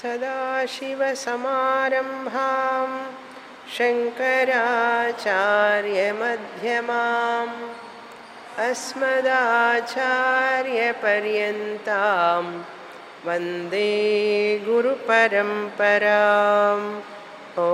सदाशिवसमारम्भां शङ्कराचार्यमध्यमाम् अस्मदाचार्यपर्यन्तां वन्दे गुरुपरम्पराम् ॐ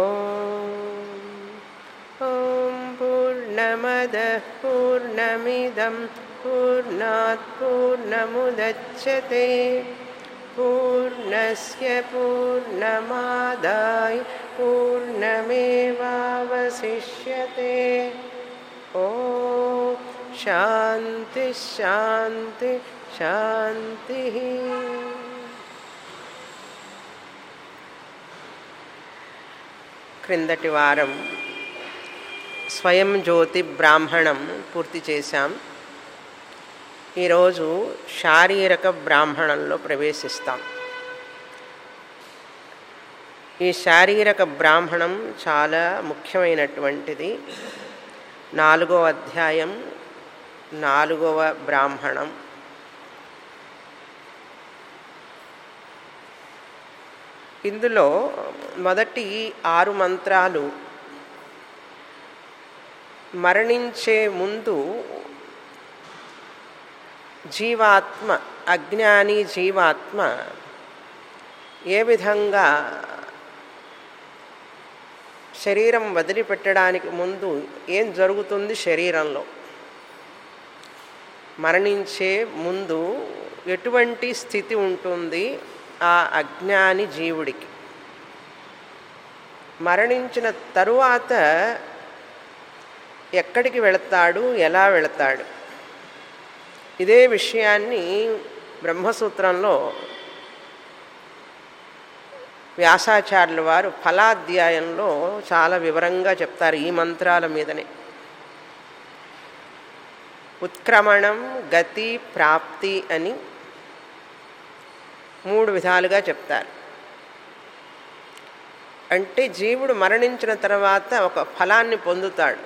ॐ पूर्णमदः पूर्णमिदं पूर्णात् पूर्णमुदच्छते पूर्णस्य पूर्णमादाय पूर्णमेवावशिष्यते ॐ शान्ति शान्ति शान्तिः క్రిందటి వారం స్వయం జ్యోతి బ్రాహ్మణం పూర్తి చేశాం ఈరోజు శారీరక బ్రాహ్మణంలో ప్రవేశిస్తాం ఈ శారీరక బ్రాహ్మణం చాలా ముఖ్యమైనటువంటిది నాలుగవ అధ్యాయం నాలుగవ బ్రాహ్మణం ఇందులో మొదటి ఆరు మంత్రాలు మరణించే ముందు జీవాత్మ అజ్ఞాని జీవాత్మ ఏ విధంగా శరీరం వదిలిపెట్టడానికి ముందు ఏం జరుగుతుంది శరీరంలో మరణించే ముందు ఎటువంటి స్థితి ఉంటుంది ఆ అజ్ఞాని జీవుడికి మరణించిన తరువాత ఎక్కడికి వెళతాడు ఎలా వెళతాడు ఇదే విషయాన్ని బ్రహ్మసూత్రంలో వ్యాసాచార్యుల వారు ఫలాధ్యాయంలో చాలా వివరంగా చెప్తారు ఈ మంత్రాల మీదనే ఉత్క్రమణం గతి ప్రాప్తి అని మూడు విధాలుగా చెప్తారు అంటే జీవుడు మరణించిన తర్వాత ఒక ఫలాన్ని పొందుతాడు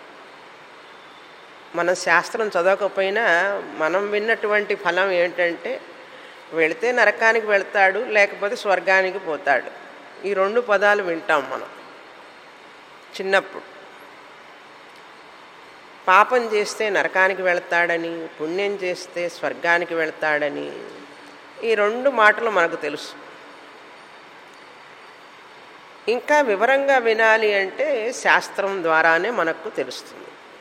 మన శాస్త్రం చదవకపోయినా మనం విన్నటువంటి ఫలం ఏంటంటే వెళితే నరకానికి వెళ్తాడు లేకపోతే స్వర్గానికి పోతాడు ఈ రెండు పదాలు వింటాం మనం చిన్నప్పుడు పాపం చేస్తే నరకానికి వెళ్తాడని పుణ్యం చేస్తే స్వర్గానికి వెళ్తాడని ఈ రెండు మాటలు మనకు తెలుసు ఇంకా వివరంగా వినాలి అంటే శాస్త్రం ద్వారానే మనకు తెలుస్తుంది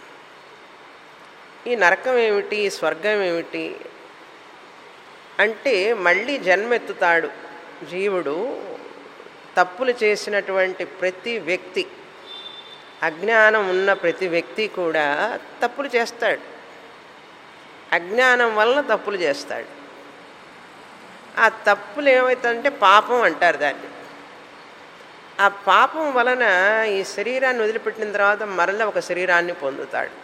ఈ నరకం ఏమిటి స్వర్గం ఏమిటి అంటే మళ్ళీ జన్మెత్తుతాడు జీవుడు తప్పులు చేసినటువంటి ప్రతి వ్యక్తి అజ్ఞానం ఉన్న ప్రతి వ్యక్తి కూడా తప్పులు చేస్తాడు అజ్ఞానం వలన తప్పులు చేస్తాడు ఆ తప్పులు ఏమవుతుందంటే పాపం అంటారు దాన్ని ఆ పాపం వలన ఈ శరీరాన్ని వదిలిపెట్టిన తర్వాత మరలా ఒక శరీరాన్ని పొందుతాడు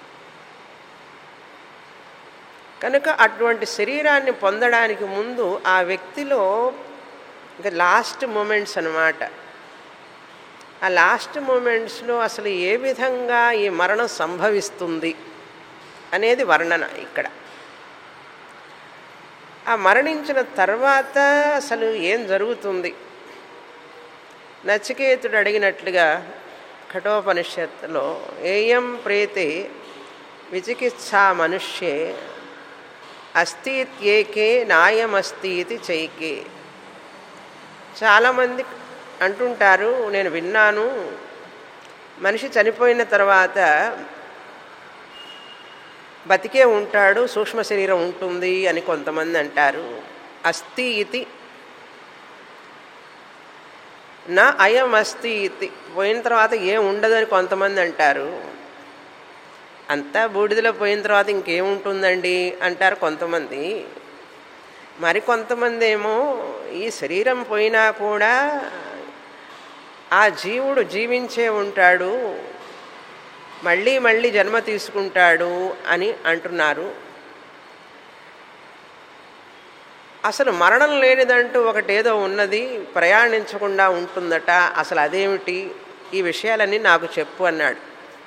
కనుక అటువంటి శరీరాన్ని పొందడానికి ముందు ఆ వ్యక్తిలో ఇంకా లాస్ట్ మూమెంట్స్ అనమాట ఆ లాస్ట్ మూమెంట్స్లో అసలు ఏ విధంగా ఈ మరణం సంభవిస్తుంది అనేది వర్ణన ఇక్కడ ఆ మరణించిన తర్వాత అసలు ఏం జరుగుతుంది నచికేతుడు అడిగినట్లుగా కఠోపనిషత్తులో ఏయం ప్రేతే విచికిత్సా మనుష్యే అస్థిత్యేకే నాయమస్తి ఇది చైకే చాలామంది అంటుంటారు నేను విన్నాను మనిషి చనిపోయిన తర్వాత బతికే ఉంటాడు సూక్ష్మ శరీరం ఉంటుంది అని కొంతమంది అంటారు అస్థి ఇది నా అయం అస్థి ఇది పోయిన తర్వాత ఏం ఉండదని కొంతమంది అంటారు అంతా బూడిదలో పోయిన తర్వాత ఇంకేముంటుందండి అంటారు కొంతమంది మరి కొంతమంది ఏమో ఈ శరీరం పోయినా కూడా ఆ జీవుడు జీవించే ఉంటాడు మళ్ళీ మళ్ళీ జన్మ తీసుకుంటాడు అని అంటున్నారు అసలు మరణం లేనిదంటూ ఒకటేదో ఉన్నది ప్రయాణించకుండా ఉంటుందట అసలు అదేమిటి ఈ విషయాలన్నీ నాకు చెప్పు అన్నాడు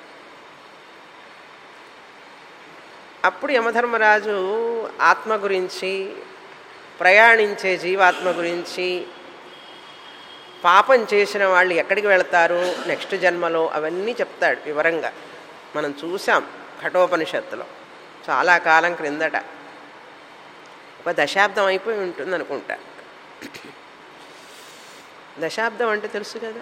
అప్పుడు యమధర్మరాజు ఆత్మ గురించి ప్రయాణించే జీవాత్మ గురించి పాపం చేసిన వాళ్ళు ఎక్కడికి వెళతారు నెక్స్ట్ జన్మలో అవన్నీ చెప్తాడు వివరంగా మనం చూసాం కఠోపనిషత్తులో చాలా కాలం క్రిందట ఒక దశాబ్దం అయిపోయి ఉంటుంది అనుకుంటా దశాబ్దం అంటే తెలుసు కదా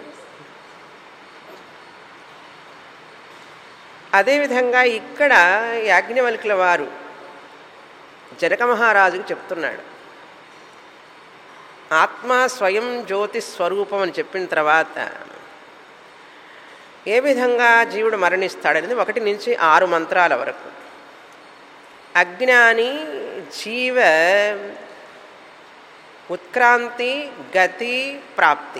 అదేవిధంగా ఇక్కడ యాజ్ఞవల్కుల వారు జనక మహారాజుకు చెప్తున్నాడు ఆత్మ స్వయం జ్యోతి స్వరూపం అని చెప్పిన తర్వాత ఏ విధంగా జీవుడు మరణిస్తాడనేది ఒకటి నుంచి ఆరు మంత్రాల వరకు అజ్ఞాని జీవ ఉత్క్రాంతి గతి ప్రాప్తి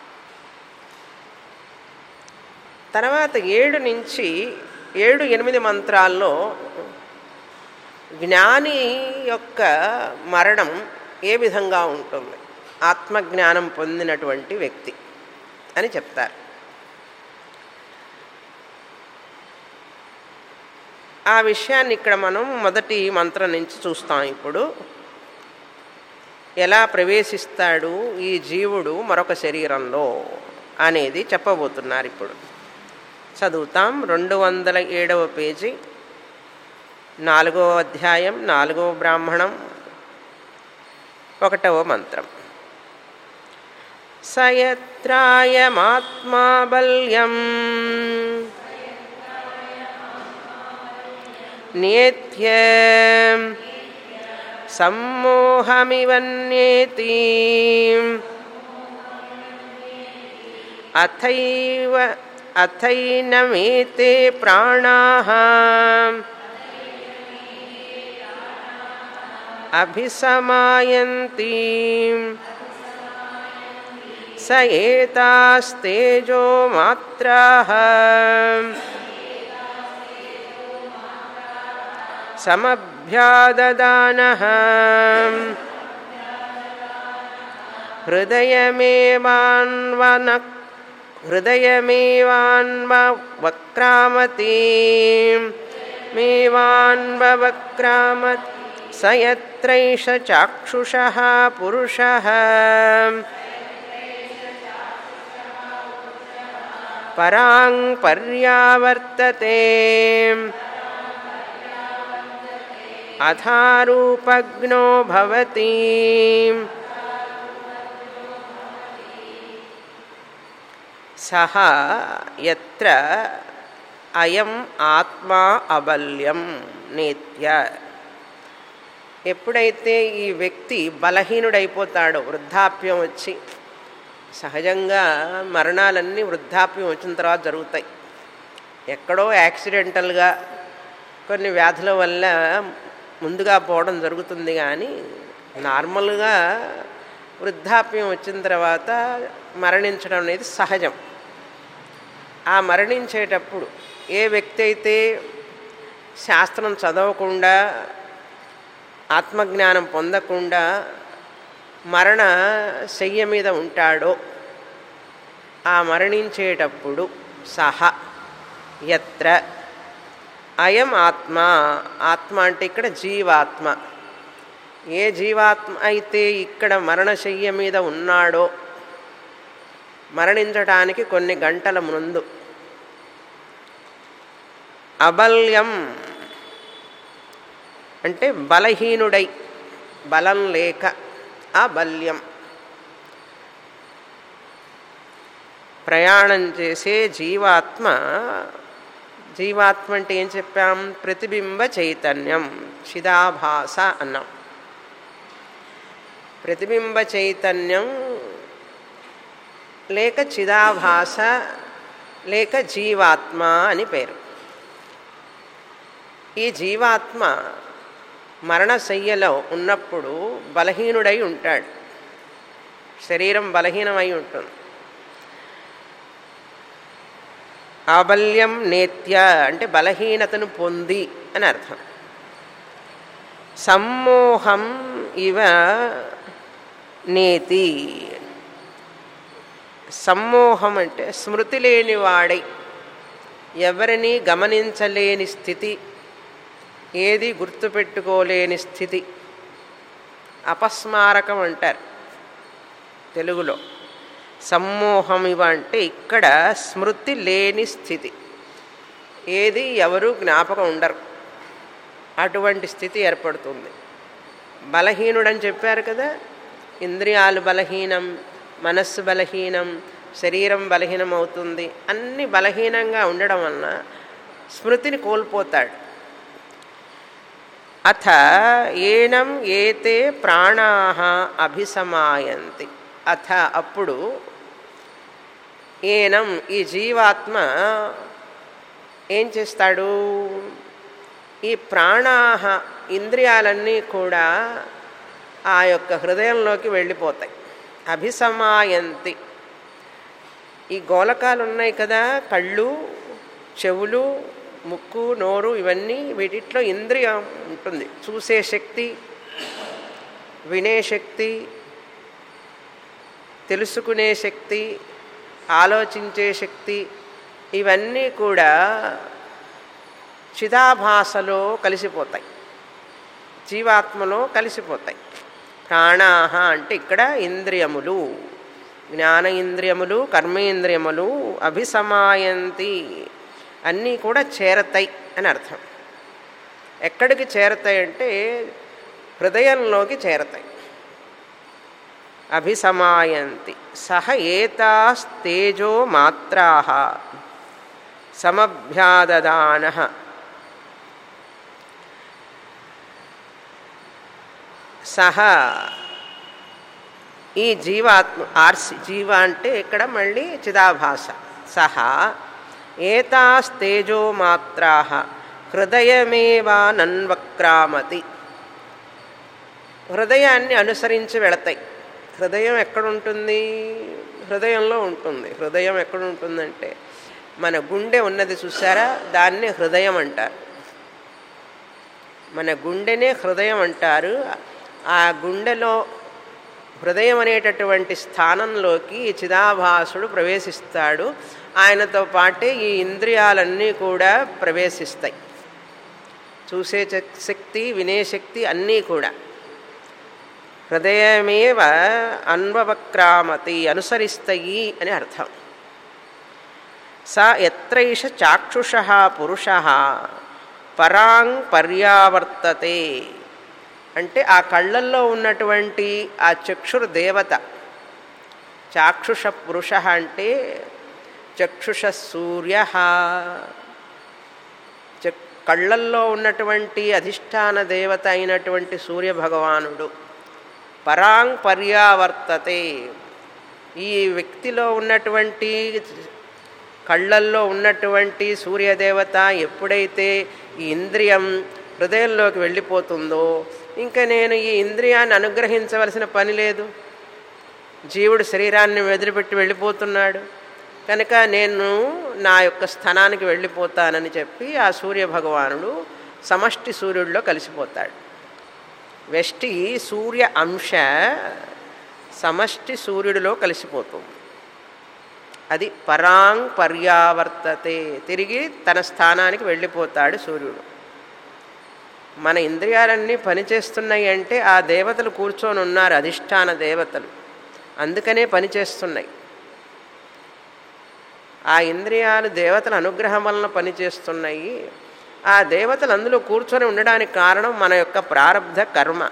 తర్వాత ఏడు నుంచి ఏడు ఎనిమిది మంత్రాల్లో జ్ఞాని యొక్క మరణం ఏ విధంగా ఉంటుంది ఆత్మజ్ఞానం పొందినటువంటి వ్యక్తి అని చెప్తారు ఆ విషయాన్ని ఇక్కడ మనం మొదటి మంత్రం నుంచి చూస్తాం ఇప్పుడు ఎలా ప్రవేశిస్తాడు ఈ జీవుడు మరొక శరీరంలో అనేది చెప్పబోతున్నారు ఇప్పుడు చదువుతాం రెండు వందల ఏడవ పేజీ నాలుగవ అధ్యాయం నాలుగవ బ్రాహ్మణం ఒకటవ మంత్రం సయత్రాయమాత్మా బల్యం నేత్య సమ్మోహమివన్యేతి అథైవ అథైనమేతే ప్రాణాః అభిసమాయంతి స ఏతాస్తేజో మాత్రాః సమభ్యాదదానః హృదయమేవాన్వన హృదయమేవాన్వ వక్రామతి మేవాన్వక్రామత్ స యత్రైష చాక్షుషः పురుషः పరాం పర్యావర్తతే అథారూపజ్ఞో భవతి సహ ఎత్ర అయం ఆత్మా అబల్యం నేత్య ఎప్పుడైతే ఈ వ్యక్తి బలహీనుడైపోతాడో వృద్ధాప్యం వచ్చి సహజంగా మరణాలన్నీ వృద్ధాప్యం వచ్చిన తర్వాత జరుగుతాయి ఎక్కడో యాక్సిడెంటల్గా కొన్ని వ్యాధుల వల్ల ముందుగా పోవడం జరుగుతుంది కానీ నార్మల్గా వృద్ధాప్యం వచ్చిన తర్వాత మరణించడం అనేది సహజం ఆ మరణించేటప్పుడు ఏ వ్యక్తి అయితే శాస్త్రం చదవకుండా ఆత్మజ్ఞానం పొందకుండా మరణ శయ్య మీద ఉంటాడో ఆ మరణించేటప్పుడు సహ ఎత్ర అయం ఆత్మ ఆత్మ అంటే ఇక్కడ జీవాత్మ ఏ జీవాత్మ అయితే ఇక్కడ మరణశయ్య మీద ఉన్నాడో మరణించటానికి కొన్ని గంటల ముందు అబల్యం అంటే బలహీనుడై బలం లేక అబల్యం ప్రయాణం చేసే జీవాత్మ జీవాత్మ అంటే ఏం చెప్పాం ప్రతిబింబ చైతన్యం చిదాభాస అన్నాం ప్రతిబింబ చైతన్యం లేక చిదాభాస లేక జీవాత్మ అని పేరు ఈ జీవాత్మ మరణశయ్యలో ఉన్నప్పుడు బలహీనుడై ఉంటాడు శరీరం బలహీనమై ఉంటుంది ఆబల్యం నేత్య అంటే బలహీనతను పొంది అని అర్థం సమ్మోహం ఇవ నేతి సమ్మోహం అంటే స్మృతి లేని వాడై ఎవరిని గమనించలేని స్థితి ఏది గుర్తుపెట్టుకోలేని స్థితి అపస్మారకం అంటారు తెలుగులో సమ్మోహం ఇవ అంటే ఇక్కడ స్మృతి లేని స్థితి ఏది ఎవరు జ్ఞాపకం ఉండరు అటువంటి స్థితి ఏర్పడుతుంది బలహీనుడని చెప్పారు కదా ఇంద్రియాలు బలహీనం మనస్సు బలహీనం శరీరం బలహీనం అవుతుంది అన్ని బలహీనంగా ఉండడం వలన స్మృతిని కోల్పోతాడు అథ ఏనం ఏతే ప్రాణా అభిసమాయంతి అథ అప్పుడు ఏనం ఈ జీవాత్మ ఏం చేస్తాడు ఈ ప్రాణాహ ఇంద్రియాలన్నీ కూడా ఆ యొక్క హృదయంలోకి వెళ్ళిపోతాయి అభిసమాయంతి ఈ గోలకాలు ఉన్నాయి కదా కళ్ళు చెవులు ముక్కు నోరు ఇవన్నీ వీటిట్లో ఇంద్రియం ఉంటుంది చూసే శక్తి వినే శక్తి తెలుసుకునే శక్తి ఆలోచించే శక్తి ఇవన్నీ కూడా చిదాభాసలో కలిసిపోతాయి జీవాత్మలో కలిసిపోతాయి ప్రాణాహ అంటే ఇక్కడ ఇంద్రియములు జ్ఞాన ఇంద్రియములు కర్మేంద్రియములు అభిసమాయంతి అన్నీ కూడా చేరతాయి అని అర్థం ఎక్కడికి చేరతాయి అంటే హృదయంలోకి చేరతాయి అభిసమాయంతి సహ ఏతాస్తేజో మాత్రా సమభ్యాదదాన సహ ఈ జీవాత్మ ఆర్సి జీవ అంటే ఇక్కడ మళ్ళీ చిదాభాష సహ ఏతాస్తేజో మాత్రా హృదయమేవా నన్వక్రామతి హృదయాన్ని అనుసరించి వెళతాయి హృదయం ఎక్కడుంటుంది హృదయంలో ఉంటుంది హృదయం ఎక్కడ ఉంటుందంటే మన గుండె ఉన్నది చూసారా దాన్ని హృదయం అంటారు మన గుండెనే హృదయం అంటారు ఆ గుండెలో హృదయం అనేటటువంటి స్థానంలోకి ఈ చిదాభాసుడు ప్రవేశిస్తాడు ఆయనతో పాటే ఈ ఇంద్రియాలన్నీ కూడా ప్రవేశిస్తాయి చూసే శక్తి వినే శక్తి అన్నీ కూడా హృదయమేవ అన్వవక్రామతి అనుసరిస్తాయి అని అర్థం స ఎత్రైష చాక్షుష పురుష పరాంగ్ పర్యావర్తతే అంటే ఆ కళ్ళల్లో ఉన్నటువంటి ఆ చక్షుర్ దేవత చాక్షుష పురుష అంటే చక్షుష సూర్య కళ్ళల్లో ఉన్నటువంటి అధిష్టాన దేవత అయినటువంటి సూర్య భగవానుడు పరాంగ్ పర్యావర్తతే ఈ వ్యక్తిలో ఉన్నటువంటి కళ్ళల్లో ఉన్నటువంటి సూర్యదేవత ఎప్పుడైతే ఈ ఇంద్రియం హృదయంలోకి వెళ్ళిపోతుందో ఇంకా నేను ఈ ఇంద్రియాన్ని అనుగ్రహించవలసిన పని లేదు జీవుడు శరీరాన్ని వదిలిపెట్టి వెళ్ళిపోతున్నాడు కనుక నేను నా యొక్క స్థానానికి వెళ్ళిపోతానని చెప్పి ఆ సూర్య భగవానుడు సమష్టి సూర్యుడిలో కలిసిపోతాడు వెష్టి సూర్య అంశ సమష్టి సూర్యుడిలో కలిసిపోతుంది అది పరాంగ్ పర్యావర్తతే తిరిగి తన స్థానానికి వెళ్ళిపోతాడు సూర్యుడు మన ఇంద్రియాలన్నీ పనిచేస్తున్నాయి అంటే ఆ దేవతలు కూర్చొని ఉన్నారు అధిష్టాన దేవతలు అందుకనే పనిచేస్తున్నాయి ఆ ఇంద్రియాలు దేవతల అనుగ్రహం వలన పనిచేస్తున్నాయి ఆ దేవతలు అందులో కూర్చొని ఉండడానికి కారణం మన యొక్క ప్రారంధ కర్మ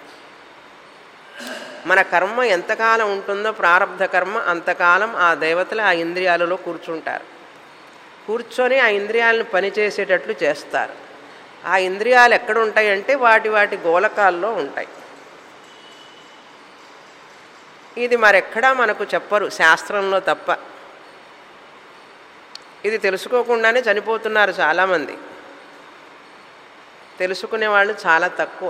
మన కర్మ ఎంతకాలం ఉంటుందో ప్రారంధ కర్మ అంతకాలం ఆ దేవతలు ఆ ఇంద్రియాలలో కూర్చుంటారు కూర్చొని ఆ ఇంద్రియాలను పనిచేసేటట్లు చేస్తారు ఆ ఇంద్రియాలు ఎక్కడ ఉంటాయంటే వాటి వాటి గోలకాల్లో ఉంటాయి ఇది మరెక్కడా మనకు చెప్పరు శాస్త్రంలో తప్ప ఇది తెలుసుకోకుండానే చనిపోతున్నారు చాలామంది తెలుసుకునే వాళ్ళు చాలా తక్కువ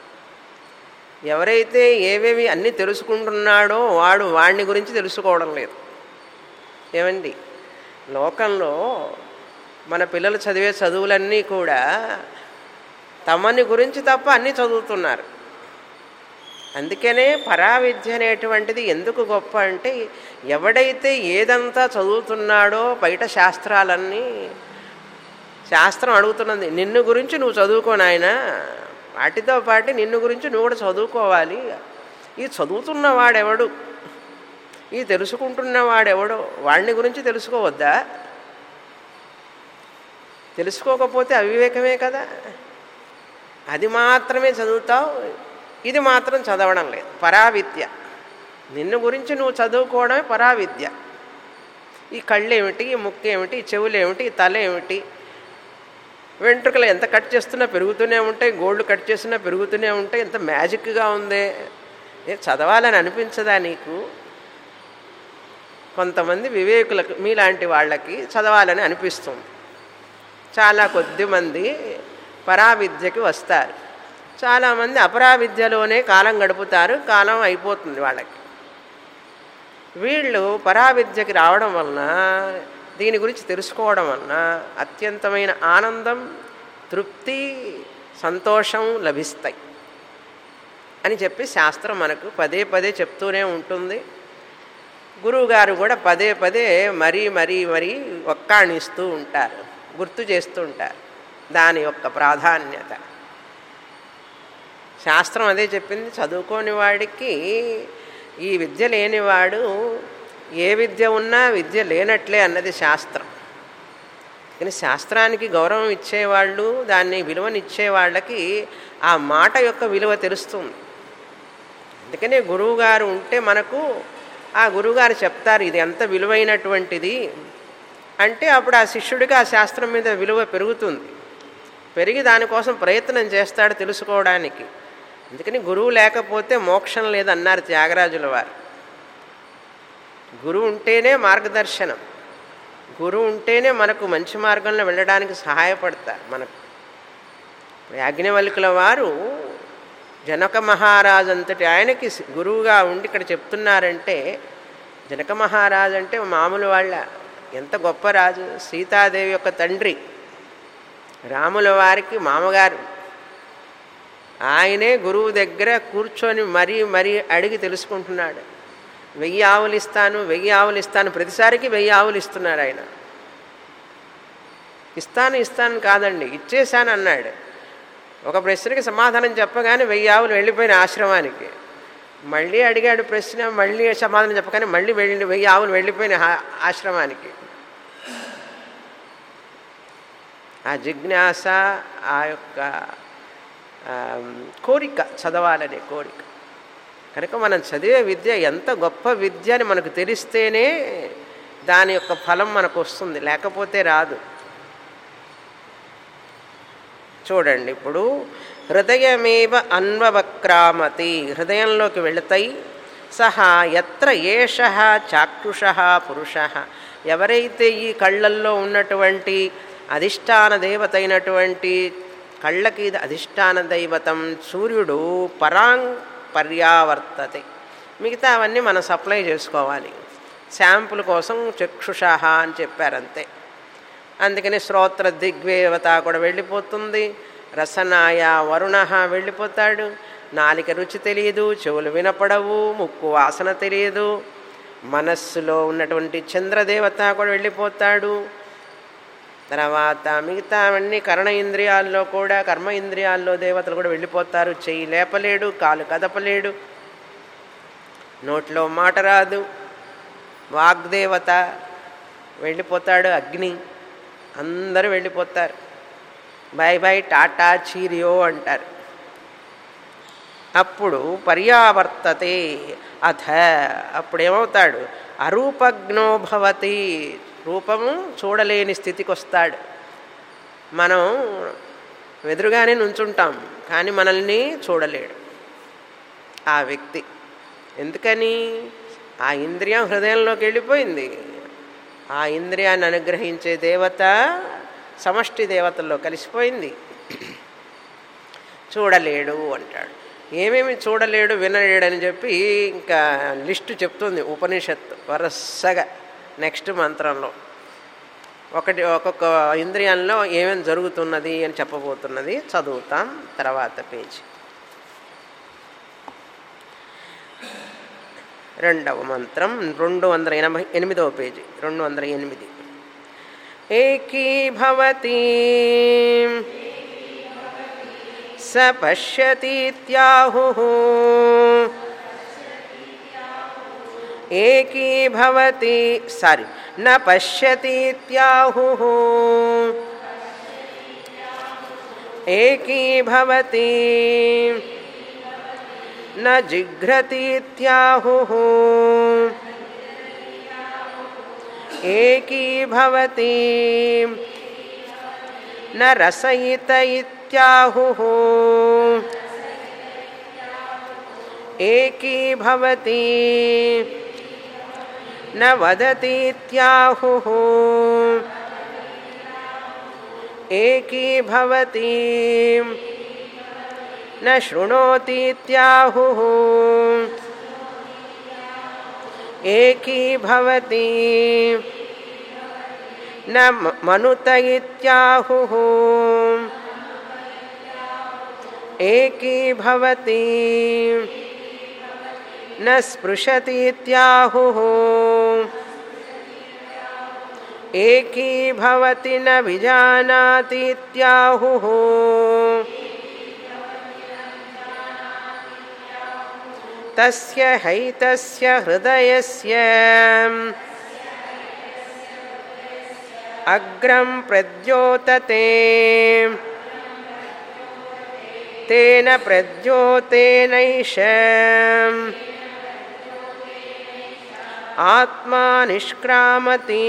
ఎవరైతే ఏవేవి అన్నీ తెలుసుకుంటున్నాడో వాడు వాడిని గురించి తెలుసుకోవడం లేదు ఏమండి లోకంలో మన పిల్లలు చదివే చదువులన్నీ కూడా తమని గురించి తప్ప అన్నీ చదువుతున్నారు అందుకనే పరావిద్య అనేటువంటిది ఎందుకు గొప్ప అంటే ఎవడైతే ఏదంతా చదువుతున్నాడో బయట శాస్త్రాలన్నీ శాస్త్రం అడుగుతున్నది నిన్ను గురించి నువ్వు చదువుకో నాయన వాటితో పాటు నిన్ను గురించి నువ్వు కూడా చదువుకోవాలి ఈ చదువుతున్నవాడెవడు ఈ తెలుసుకుంటున్నవాడెవడో వాడిని గురించి తెలుసుకోవద్దా తెలుసుకోకపోతే అవివేకమే కదా అది మాత్రమే చదువుతావు ఇది మాత్రం చదవడం లేదు పరావిద్య నిన్ను గురించి నువ్వు చదువుకోవడమే పరావిద్య ఈ కళ్ళు ఏమిటి ఈ ముక్కు ఏమిటి ఈ చెవులు ఏమిటి ఈ తల ఏమిటి వెంట్రుకలు ఎంత కట్ చేస్తున్నా పెరుగుతూనే ఉంటాయి గోల్డ్ కట్ చేస్తున్నా పెరుగుతూనే ఉంటాయి ఎంత మ్యాజిక్గా ఉందే ఏ చదవాలని అనిపించదా నీకు కొంతమంది వివేకులకు మీలాంటి వాళ్ళకి చదవాలని అనిపిస్తుంది చాలా కొద్ది మంది పరావిద్యకి వస్తారు చాలామంది అపరావిద్యలోనే కాలం గడుపుతారు కాలం అయిపోతుంది వాళ్ళకి వీళ్ళు పరావిద్యకి రావడం వలన దీని గురించి తెలుసుకోవడం వలన అత్యంతమైన ఆనందం తృప్తి సంతోషం లభిస్తాయి అని చెప్పి శాస్త్రం మనకు పదే పదే చెప్తూనే ఉంటుంది గురువుగారు కూడా పదే పదే మరీ మరీ మరీ ఒక్కాణిస్తూ ఉంటారు గుర్తు చేస్తూ ఉంటారు దాని యొక్క ప్రాధాన్యత శాస్త్రం అదే చెప్పింది చదువుకోని వాడికి ఈ విద్య లేనివాడు ఏ విద్య ఉన్నా విద్య లేనట్లే అన్నది శాస్త్రం కానీ శాస్త్రానికి గౌరవం ఇచ్చేవాళ్ళు దాన్ని విలువనిచ్చే వాళ్ళకి ఆ మాట యొక్క విలువ తెలుస్తుంది అందుకనే గురువుగారు ఉంటే మనకు ఆ గురువుగారు చెప్తారు ఇది ఎంత విలువైనటువంటిది అంటే అప్పుడు ఆ శిష్యుడికి ఆ శాస్త్రం మీద విలువ పెరుగుతుంది పెరిగి దానికోసం ప్రయత్నం చేస్తాడు తెలుసుకోవడానికి అందుకని గురువు లేకపోతే మోక్షం లేదన్నారు త్యాగరాజుల వారు గురువు ఉంటేనే మార్గదర్శనం గురువు ఉంటేనే మనకు మంచి మార్గంలో వెళ్ళడానికి సహాయపడతారు మనకు యాజ్ఞవల్కుల వారు జనక మహారాజు అంతటి ఆయనకి గురువుగా ఉండి ఇక్కడ చెప్తున్నారంటే జనక మహారాజు అంటే మామూలు వాళ్ళ ఎంత గొప్ప రాజు సీతాదేవి యొక్క తండ్రి రాముల వారికి మామగారు ఆయనే గురువు దగ్గర కూర్చొని మరీ మరీ అడిగి తెలుసుకుంటున్నాడు వెయ్యి ఆవులు ఇస్తాను వెయ్యి ఆవులు ఇస్తాను ప్రతిసారికి వెయ్యి ఆవులు ఇస్తున్నాడు ఆయన ఇస్తాను ఇస్తాను కాదండి ఇచ్చేశాను అన్నాడు ఒక ప్రశ్నకి సమాధానం చెప్పగానే వెయ్యి ఆవులు వెళ్ళిపోయిన ఆశ్రమానికి మళ్ళీ అడిగాడు ప్రశ్న మళ్ళీ సమాధానం చెప్పగానే మళ్ళీ వెళ్ళి వెయ్యి ఆవులు వెళ్ళిపోయిన ఆశ్రమానికి ఆ జిజ్ఞాస ఆ యొక్క కోరిక చదవాలనే కోరిక కనుక మనం చదివే విద్య ఎంత గొప్ప విద్య అని మనకు తెలిస్తేనే దాని యొక్క ఫలం మనకు వస్తుంది లేకపోతే రాదు చూడండి ఇప్పుడు హృదయమేవ అన్వవక్రామతి హృదయంలోకి వెళతాయి సహా ఎత్ర ఏష చాక్షుష పురుష ఎవరైతే ఈ కళ్ళల్లో ఉన్నటువంటి అధిష్టాన దేవత అయినటువంటి కళ్ళకి అధిష్టాన దైవతం సూర్యుడు పరాంగ్ పర్యావర్తతే మిగతా అవన్నీ మనం సప్లై చేసుకోవాలి శాంపుల్ కోసం చక్షుషాహ అని చెప్పారంతే అందుకని శ్రోత్ర దిగ్వేవత కూడా వెళ్ళిపోతుంది రసనాయ వరుణ వెళ్ళిపోతాడు నాలిక రుచి తెలియదు చెవులు వినపడవు ముక్కు వాసన తెలియదు మనస్సులో ఉన్నటువంటి చంద్రదేవత కూడా వెళ్ళిపోతాడు తర్వాత మిగతా అన్ని కర్ణ ఇంద్రియాల్లో కూడా కర్మ ఇంద్రియాల్లో దేవతలు కూడా వెళ్ళిపోతారు చెయ్యి లేపలేడు కాలు కదపలేడు నోట్లో మాట రాదు వాగ్దేవత వెళ్ళిపోతాడు అగ్ని అందరూ వెళ్ళిపోతారు బై బై టాటా చీరియో అంటారు అప్పుడు పర్యావర్తతే అథ అప్పుడు ఏమవుతాడు అరూపజ్ఞో భవతి రూపము చూడలేని స్థితికి వస్తాడు మనం ఎదురుగానే నుంచుంటాం కానీ మనల్ని చూడలేడు ఆ వ్యక్తి ఎందుకని ఆ ఇంద్రియం హృదయంలోకి వెళ్ళిపోయింది ఆ ఇంద్రియాన్ని అనుగ్రహించే దేవత సమష్టి దేవతల్లో కలిసిపోయింది చూడలేడు అంటాడు ఏమేమి చూడలేడు వినలేడని చెప్పి ఇంకా లిస్టు చెప్తుంది ఉపనిషత్తు వరసగా నెక్స్ట్ మంత్రంలో ఒకటి ఒక్కొక్క ఇంద్రియంలో ఏమేమి జరుగుతున్నది అని చెప్పబోతున్నది చదువుతాం తర్వాత పేజీ రెండవ మంత్రం రెండు వందల ఎనభై ఎనిమిదవ పేజీ రెండు వందల ఎనిమిది ఏకీభవతి స పశ్యతీత్యాహు ఏకీభవతి సారీ న పశ్యతీత్యాహుః ఏకీభవతి న జిఘ్రతీత్యాహుః ఏకీభవతి న రసయిత ఇత్యాహుః ఏకీభవతి న వదతీత్యాహుః ఏకీభవతి న శృణోతీత్యాహుః ఏకీభవతి న మ- మనుత ఇత్యాహుః ఏకీభవతి న స్పృశతీత్యాహుः ఏకీభవతి న విజానాతీత్యాహుः తస్య హైతస్య హృదయస్య అగ్రం ప్రద్యోతతే తేన ప్రద్యోతేనైష ఆత్మా నిష్క్రామతి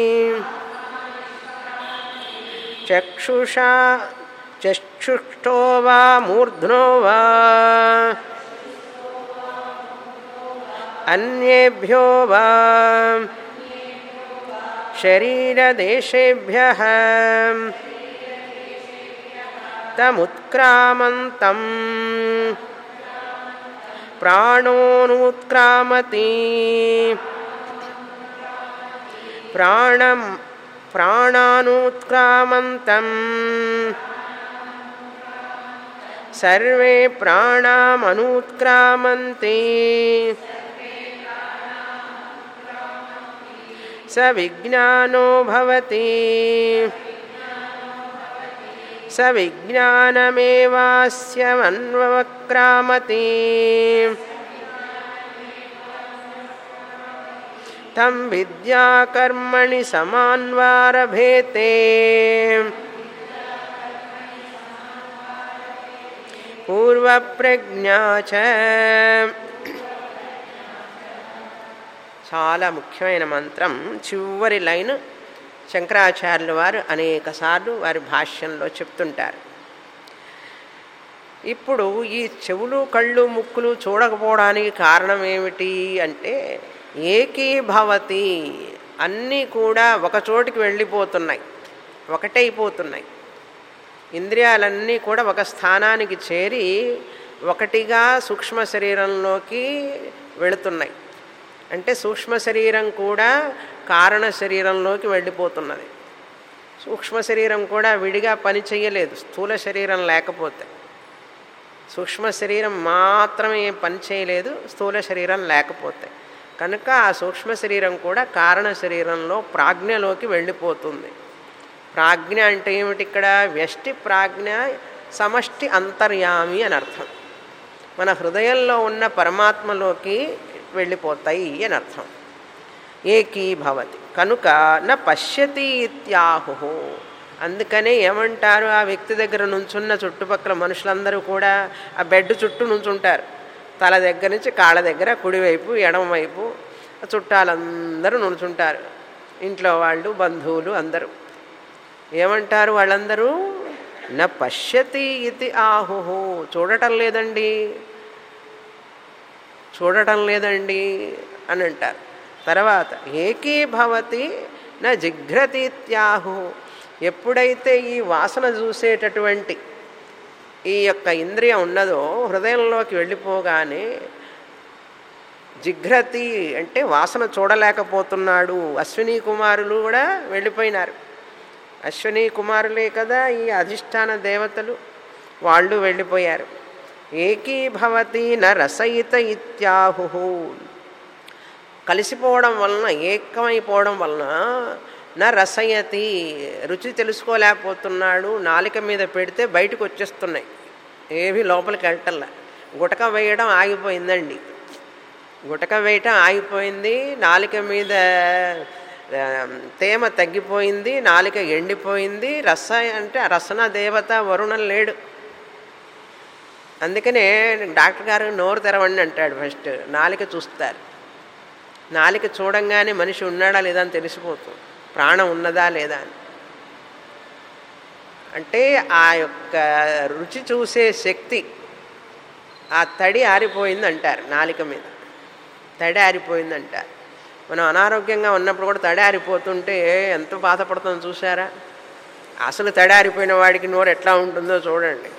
చక్షుషా చక్షుష్టో వా మూర్ధ్నో వా అన్యేభ్యో వా శరీరదేశేభ్య తముత్క్రామంతం ప్రాణోనుత్క్రామతి ప్రాణం ప్రాణానుత్క్రామంతం సర్వే ప్రాణామనుత్క్రామంతి స విజ్ఞానో భవతి స విజ్ఞానమేవాస్యమన్వక్రామతి తం విద్యాకర్మణి సమాన్వారభేతే పూర్వప్రజ్ఞా చ చాలా ముఖ్యమైన మంత్రం చివరి లైన్ శంకరాచార్యుల వారు అనేక సార్లు వారి భాష్యంలో చెప్తుంటారు ఇప్పుడు ఈ చెవులు కళ్ళు ముక్కులు చూడకపోవడానికి కారణం ఏమిటి అంటే ఏకీభవతి అన్నీ కూడా ఒక చోటికి వెళ్ళిపోతున్నాయి ఒకటైపోతున్నాయి ఇంద్రియాలన్నీ కూడా ఒక స్థానానికి చేరి ఒకటిగా సూక్ష్మ శరీరంలోకి వెళుతున్నాయి అంటే సూక్ష్మ శరీరం కూడా కారణ శరీరంలోకి వెళ్ళిపోతున్నది సూక్ష్మ శరీరం కూడా విడిగా పని చేయలేదు స్థూల శరీరం లేకపోతే సూక్ష్మ శరీరం మాత్రమే పని చేయలేదు స్థూల శరీరం లేకపోతే కనుక ఆ సూక్ష్మ శరీరం కూడా కారణ శరీరంలో ప్రాజ్ఞలోకి వెళ్ళిపోతుంది ప్రాజ్ఞ అంటే ఏమిటి ఇక్కడ వ్యష్టి ప్రాజ్ఞ సమష్టి అంతర్యామి అని అర్థం మన హృదయంలో ఉన్న పరమాత్మలోకి వెళ్ళిపోతాయి అని అర్థం ఏకీభవతి కనుక న పశ్యతి ఇత్యాహు అందుకనే ఏమంటారు ఆ వ్యక్తి దగ్గర నుంచున్న చుట్టుపక్కల మనుషులందరూ కూడా ఆ బెడ్ చుట్టూ నుంచుంటారు తల దగ్గర నుంచి కాళ్ళ దగ్గర కుడివైపు ఎడమవైపు ఆ చుట్టాలందరూ నుంచుంటారు ఇంట్లో వాళ్ళు బంధువులు అందరూ ఏమంటారు వాళ్ళందరూ న పశ్యతి ఇది ఆహుహు చూడటం లేదండి చూడటం లేదండి అని అంటారు తర్వాత ఏకీభవతి నా జిఘ్రతీత్యాహు ఎప్పుడైతే ఈ వాసన చూసేటటువంటి ఈ యొక్క ఇంద్రియం ఉన్నదో హృదయంలోకి వెళ్ళిపోగానే జిఘ్రతి అంటే వాసన చూడలేకపోతున్నాడు అశ్విని కుమారులు కూడా వెళ్ళిపోయినారు అశ్విని కుమారులే కదా ఈ అధిష్టాన దేవతలు వాళ్ళు వెళ్ళిపోయారు ఏకీభవతి న రసయిత ఇత్యాహు కలిసిపోవడం వలన ఏకమైపోవడం వలన నా రసయతి రుచి తెలుసుకోలేకపోతున్నాడు నాలిక మీద పెడితే బయటకు వచ్చేస్తున్నాయి ఏవి లోపలికి వెళ్ళటల్లా గుటక వేయడం ఆగిపోయిందండి గుటక వేయటం ఆగిపోయింది నాలిక మీద ఆ, తేమ తగ్గిపోయింది నాలిక ఎండిపోయింది రస అంటే ఆ రసన దేవత వరుణం లేడు అందుకనే డాక్టర్ గారు నోరు తెరవండి అంటాడు ఫస్ట్ నాలిక చూస్తారు నాలిక చూడంగానే మనిషి ఉన్నాడా లేదా అని తెలిసిపోతుంది ప్రాణం ఉన్నదా లేదా అని అంటే ఆ యొక్క రుచి చూసే శక్తి ఆ తడి ఆరిపోయింది అంటారు నాలిక మీద తడి ఆరిపోయింది అంటారు మనం అనారోగ్యంగా ఉన్నప్పుడు కూడా తడి ఆరిపోతుంటే ఎంత బాధపడుతుందో చూసారా అసలు తడి ఆరిపోయిన వాడికి నోరు ఎట్లా ఉంటుందో చూడండి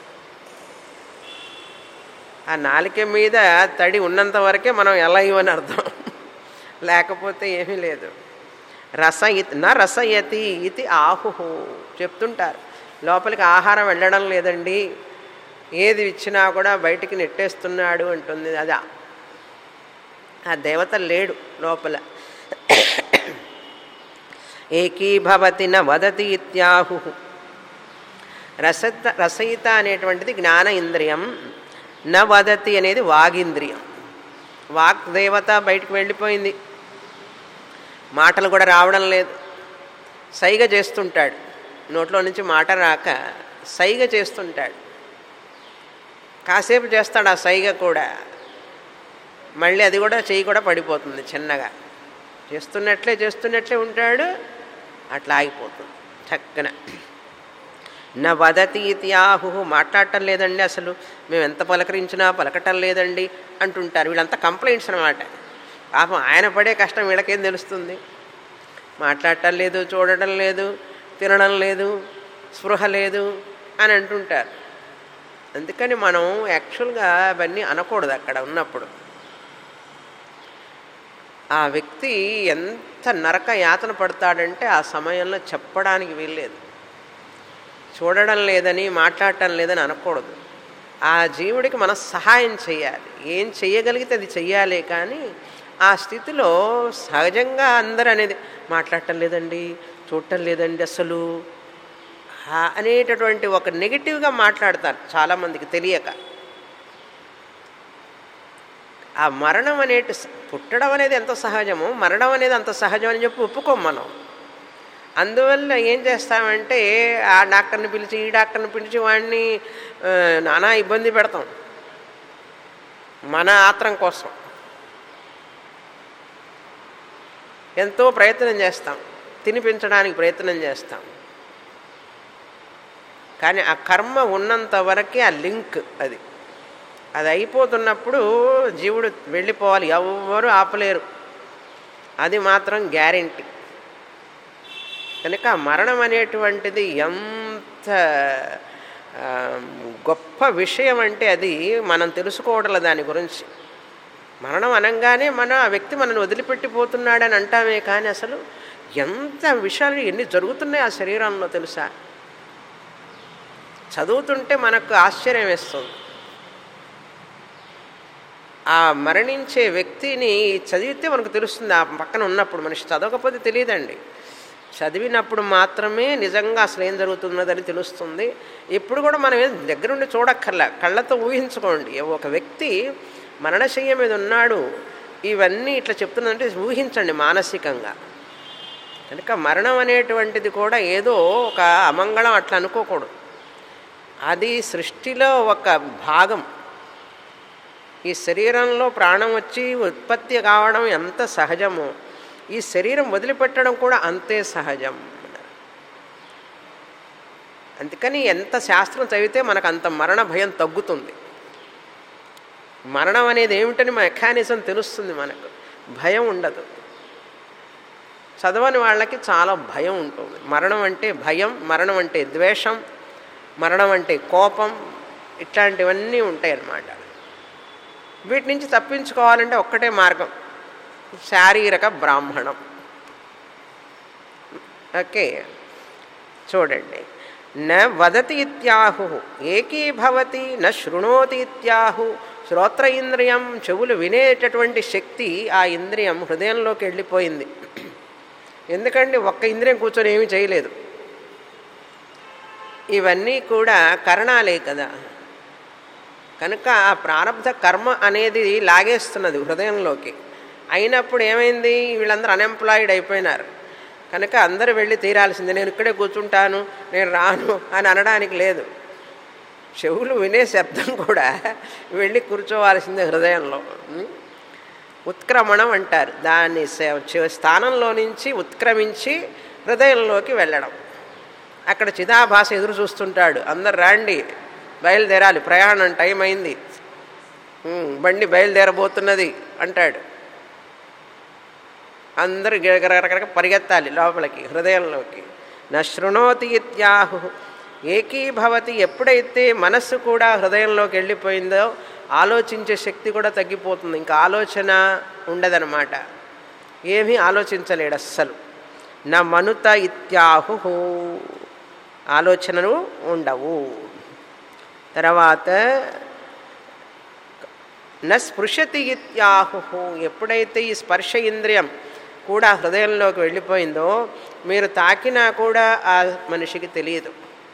ఆ నాలిక మీద తడి ఉన్నంత వరకే మనం ఎలా ఇవ్వని అర్థం లేకపోతే ఏమీ లేదు రస ఇత్ నా రసయతి ఇది ఆహుహు చెప్తుంటారు లోపలికి ఆహారం వెళ్ళడం లేదండి ఏది ఇచ్చినా కూడా బయటికి నెట్టేస్తున్నాడు అంటుంది అదా ఆ దేవత లేడు లోపల ఏకీభవతి న వదతి ఇత్యాహు రసత రసయిత అనేటువంటిది జ్ఞాన ఇంద్రియం న వదతి అనేది వాగింద్రియం వాక్ దేవత బయటికి వెళ్ళిపోయింది మాటలు కూడా రావడం లేదు సైగ చేస్తుంటాడు నోట్లో నుంచి మాట రాక సైగ చేస్తుంటాడు కాసేపు చేస్తాడు ఆ సైగ కూడా మళ్ళీ అది కూడా చెయ్యి కూడా పడిపోతుంది చిన్నగా చేస్తున్నట్లే చేస్తున్నట్లే ఉంటాడు అట్లా ఆగిపోతుంది చక్కన నా వదతి ఇత్యాహు మాట్లాడటం లేదండి అసలు మేము ఎంత పలకరించినా పలకటం లేదండి అంటుంటారు వీళ్ళంతా కంప్లైంట్స్ అనమాట పాపం ఆయన పడే కష్టం వీళ్ళకేం తెలుస్తుంది మాట్లాడటం లేదు చూడటం లేదు తినడం లేదు స్పృహ లేదు అని అంటుంటారు అందుకని మనం యాక్చువల్గా అవన్నీ అనకూడదు అక్కడ ఉన్నప్పుడు ఆ వ్యక్తి ఎంత నరక యాతన పడతాడంటే ఆ సమయంలో చెప్పడానికి వీల్లేదు చూడడం లేదని మాట్లాడటం లేదని అనకూడదు ఆ జీవుడికి మనం సహాయం చేయాలి ఏం చెయ్యగలిగితే అది చెయ్యాలి కానీ ఆ స్థితిలో సహజంగా అందరూ అనేది మాట్లాడటం లేదండి చూడటం లేదండి అసలు ఆ అనేటటువంటి ఒక నెగిటివ్గా మాట్లాడతారు చాలామందికి తెలియక ఆ మరణం అనేటి పుట్టడం అనేది ఎంత సహజమో మరణం అనేది అంత సహజం అని చెప్పి ఒప్పుకోం మనం అందువల్ల ఏం చేస్తామంటే ఆ డాక్టర్ని పిలిచి ఈ డాక్టర్ని పిలిచి వాడిని ఆ, నానా ఇబ్బంది పెడతాం మన ఆత్రం కోసం ఎంతో ప్రయత్నం చేస్తాం తినిపించడానికి ప్రయత్నం చేస్తాం కానీ ఆ కర్మ ఉన్నంత వరకే ఆ లింక్ అది అది అయిపోతున్నప్పుడు జీవుడు వెళ్ళిపోవాలి ఎవ్వరూ ఆపలేరు అది మాత్రం గ్యారెంటీ కనుక మరణం అనేటువంటిది ఎంత ఆ, గొప్ప విషయం అంటే అది మనం తెలుసుకోవడం దాని గురించి మరణం అనగానే మన ఆ వ్యక్తి మనల్ని వదిలిపెట్టిపోతున్నాడని అంటామే కానీ అసలు ఎంత విషయాలు ఎన్ని జరుగుతున్నాయి ఆ శరీరంలో తెలుసా చదువుతుంటే మనకు ఆశ్చర్యం వేస్తుంది ఆ మరణించే వ్యక్తిని చదివితే మనకు తెలుస్తుంది ఆ పక్కన ఉన్నప్పుడు మనిషి చదవకపోతే తెలియదండి చదివినప్పుడు మాత్రమే నిజంగా అసలు ఏం జరుగుతున్నదని తెలుస్తుంది ఇప్పుడు కూడా మనం ఏం దగ్గరుండి చూడక్కర్లా కళ్ళతో ఊహించుకోండి ఒక వ్యక్తి మరణశయ్య మీద ఉన్నాడు ఇవన్నీ ఇట్లా చెప్తున్నదంటే ఊహించండి మానసికంగా కనుక మరణం అనేటువంటిది కూడా ఏదో ఒక అమంగళం అట్లా అనుకోకూడదు అది సృష్టిలో ఒక భాగం ఈ శరీరంలో ప్రాణం వచ్చి ఉత్పత్తి కావడం ఎంత సహజమో ఈ శరీరం వదిలిపెట్టడం కూడా అంతే సహజం అందుకని ఎంత శాస్త్రం చదివితే మనకు అంత మరణ భయం తగ్గుతుంది మరణం అనేది ఏమిటని మెకానిజం తెలుస్తుంది మనకు భయం ఉండదు చదవని వాళ్ళకి చాలా భయం ఉంటుంది మరణం అంటే భయం మరణం అంటే ద్వేషం మరణం అంటే కోపం ఇట్లాంటివన్నీ ఉంటాయి అన్నమాట వీటి నుంచి తప్పించుకోవాలంటే ఒక్కటే మార్గం శారీరక బ్రాహ్మణం ఓకే చూడండి న వదతి ఇత్యాహు ఏకీభవతి న శృణోతి ఇత్యాహు శ్రోత్ర ఇంద్రియం చెవులు వినేటటువంటి శక్తి ఆ ఇంద్రియం హృదయంలోకి వెళ్ళిపోయింది ఎందుకంటే ఒక్క ఇంద్రియం కూర్చొని ఏమీ చేయలేదు ఇవన్నీ కూడా కరణాలే కదా కనుక ఆ ప్రారంధ కర్మ అనేది లాగేస్తున్నది హృదయంలోకి అయినప్పుడు ఏమైంది వీళ్ళందరూ అన్ఎంప్లాయిడ్ అయిపోయినారు కనుక అందరూ వెళ్ళి తీరాల్సిందే నేను ఇక్కడే కూర్చుంటాను నేను రాను అని అనడానికి లేదు చెవులు వినే శబ్దం కూడా వెళ్ళి కూర్చోవాల్సిందే హృదయంలో ఉం? ఉత్క్రమణం అంటారు దాన్ని స- చ- స్థానంలో నుంచి ఉత్క్రమించి హృదయంలోకి వెళ్ళడం అక్కడ చిదాభాష ఎదురు చూస్తుంటాడు అందరు రాండి బయలుదేరాలి ప్రయాణం టైం అయింది ఉం, బండి బయలుదేరబోతున్నది అంటాడు అందరూ గిరగరగరగర పరిగెత్తాలి లోపలికి హృదయంలోకి న శృణోతి ఇత్యాహు ఏకీభవతి ఎప్పుడైతే మనస్సు కూడా హృదయంలోకి వెళ్ళిపోయిందో ఆలోచించే శక్తి కూడా తగ్గిపోతుంది ఇంకా ఆలోచన ఉండదనమాట ఏమీ ఆలోచించలేడు అస్సలు నా మనుత ఇత్యాహు ఆలోచనలు ఉండవు తర్వాత న స్పృశతి ఇత్యాహు ఎప్పుడైతే ఈ స్పర్శ ఇంద్రియం కూడా హృదయంలోకి వెళ్ళిపోయిందో మీరు తాకినా కూడా ఆ మనిషికి తెలియదు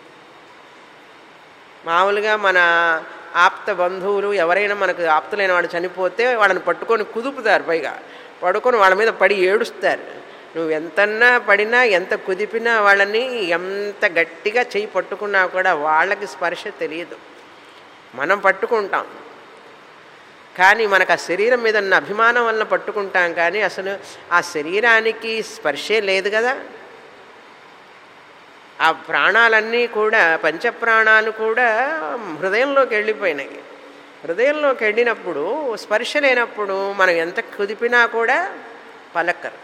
మామూలుగా మన ఆప్త బంధువులు ఎవరైనా మనకు ఆప్తులైన వాడు చనిపోతే వాళ్ళని పట్టుకొని కుదుపుతారు పైగా పడుకొని వాళ్ళ మీద పడి ఏడుస్తారు నువ్వు ఎంతన్నా పడినా ఎంత కుదిపినా వాళ్ళని ఎంత గట్టిగా చెయ్యి పట్టుకున్నా కూడా వాళ్ళకి స్పర్శ తెలియదు మనం పట్టుకుంటాం కానీ మనకు ఆ శరీరం మీద ఉన్న అభిమానం వలన పట్టుకుంటాం కానీ అసలు ఆ శరీరానికి స్పర్శే లేదు కదా ఆ ప్రాణాలన్నీ కూడా పంచప్రాణాలు కూడా హృదయంలోకి వెళ్ళిపోయినాయి హృదయంలోకి వెళ్ళినప్పుడు స్పర్శ లేనప్పుడు మనం ఎంత కుదిపినా కూడా పలక్కరు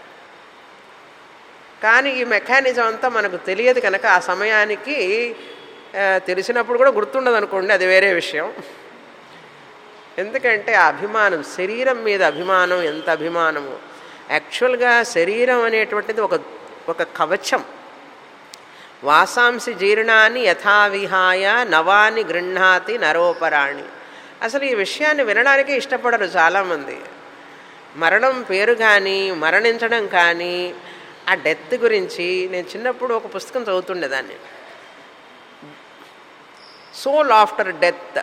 కానీ ఈ మెకానిజం అంతా మనకు తెలియదు కనుక ఆ సమయానికి ఆ, తెలిసినప్పుడు కూడా గుర్తుండదు అనుకోండి అది వేరే విషయం ఎందుకంటే ఆ అభిమానం శరీరం మీద అభిమానం ఎంత అభిమానము యాక్చువల్గా శరీరం అనేటువంటిది ఒక ఒక కవచం వాసాంసి జీర్ణాన్ని యథావిహాయ నవాని గృహ్ణాతి నరోపరాణి అసలు ఈ విషయాన్ని వినడానికే ఇష్టపడరు చాలామంది మరణం పేరు కానీ మరణించడం కానీ ఆ డెత్ గురించి నేను చిన్నప్పుడు ఒక పుస్తకం చదువుతుండేదాన్ని సోల్ ఆఫ్టర్ డెత్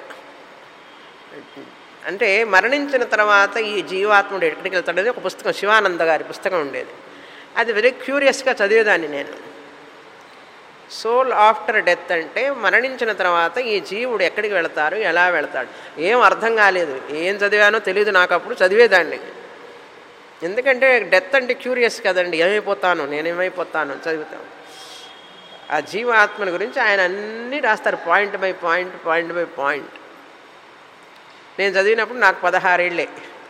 అంటే మరణించిన తర్వాత ఈ జీవాత్ముడు ఎక్కడికి వెళ్తాడనేది ఒక పుస్తకం శివానంద గారి పుస్తకం ఉండేది అది వెరీ క్యూరియస్గా చదివేదాన్ని నేను సోల్ ఆఫ్టర్ డెత్ అంటే మరణించిన తర్వాత ఈ జీవుడు ఎక్కడికి వెళతారు ఎలా వెళతాడు ఏం అర్థం కాలేదు ఏం చదివానో తెలియదు నాకు అప్పుడు చదివేదాన్ని ఎందుకంటే డెత్ అంటే క్యూరియస్ కదండి ఏమైపోతాను నేనేమైపోతాను చదువుతాను ఆ జీవాత్మని గురించి ఆయన అన్నీ రాస్తారు point by point point by point నేను చదివినప్పుడు నాకు పదహారేళ్ళే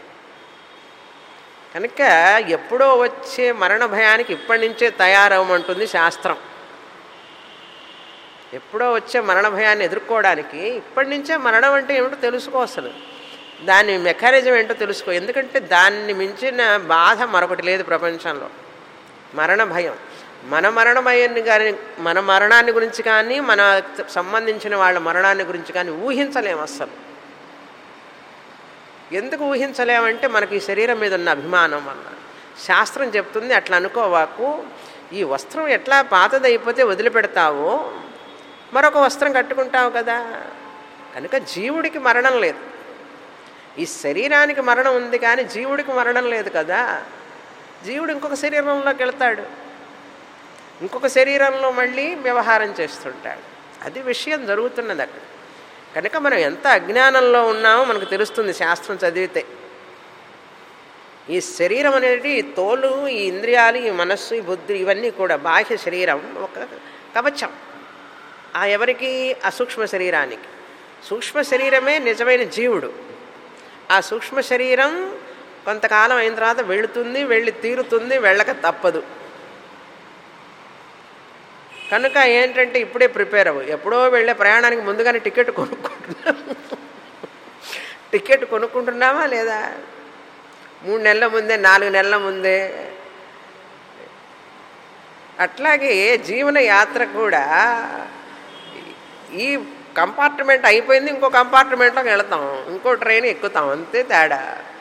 కనుక ఎప్పుడో వచ్చే మరణ భయానికి ఇప్పటి నుంచే తయారవమంటుంది శాస్త్రం ఎప్పుడో వచ్చే మరణ భయాన్ని ఎదుర్కోవడానికి ఇప్పటి నుంచే మరణం అంటే ఏమిటో తెలుసుకో అసలు దాని మెకానిజం ఏంటో తెలుసుకో ఎందుకంటే దాన్ని మించిన బాధ మరొకటి లేదు ప్రపంచంలో మరణ భయం మన మరణ భయాన్ని కానీ మన మరణాన్ని గురించి కానీ మన సంబంధించిన వాళ్ళ మరణాన్ని గురించి కానీ ఊహించలేము అస్సలు ఎందుకు ఊహించలేమంటే మనకి ఈ శరీరం మీద ఉన్న అభిమానం వల్ల శాస్త్రం చెప్తుంది అట్లా అనుకోవాకు ఈ వస్త్రం ఎట్లా పాతదైపోతే వదిలిపెడతావో మరొక వస్త్రం కట్టుకుంటావు కదా కనుక జీవుడికి మరణం లేదు ఈ శరీరానికి మరణం ఉంది కానీ జీవుడికి మరణం లేదు కదా జీవుడు ఇంకొక శరీరంలోకి వెళ్తాడు ఇంకొక శరీరంలో మళ్ళీ వ్యవహారం చేస్తుంటాడు అది విషయం జరుగుతున్నది అక్కడ కనుక మనం ఎంత అజ్ఞానంలో ఉన్నామో మనకు తెలుస్తుంది శాస్త్రం చదివితే ఈ శరీరం అనేది ఈ తోలు ఈ ఇంద్రియాలు ఈ మనస్సు ఈ బుద్ధి ఇవన్నీ కూడా బాహ్య శరీరం ఒక కవచం ఆ ఎవరికి ఆ సూక్ష్మ శరీరానికి సూక్ష్మ శరీరమే నిజమైన జీవుడు ఆ సూక్ష్మ శరీరం కొంతకాలం అయిన తర్వాత వెళుతుంది వెళ్ళి తీరుతుంది వెళ్ళక తప్పదు కనుక ఏంటంటే ఇప్పుడే ప్రిపేర్ అవ్వు ఎప్పుడో వెళ్ళే ప్రయాణానికి ముందుగానే టికెట్ కొనుక్కుంటున్నాం టికెట్ కొనుక్కుంటున్నామా లేదా మూడు నెలల ముందే నాలుగు నెలల ముందే అట్లాగే జీవన యాత్ర కూడా ఈ కంపార్ట్మెంట్ అయిపోయింది ఇంకో కంపార్ట్మెంట్లోకి వెళతాం ఇంకో ట్రైన్ ఎక్కుతాం అంతే తేడా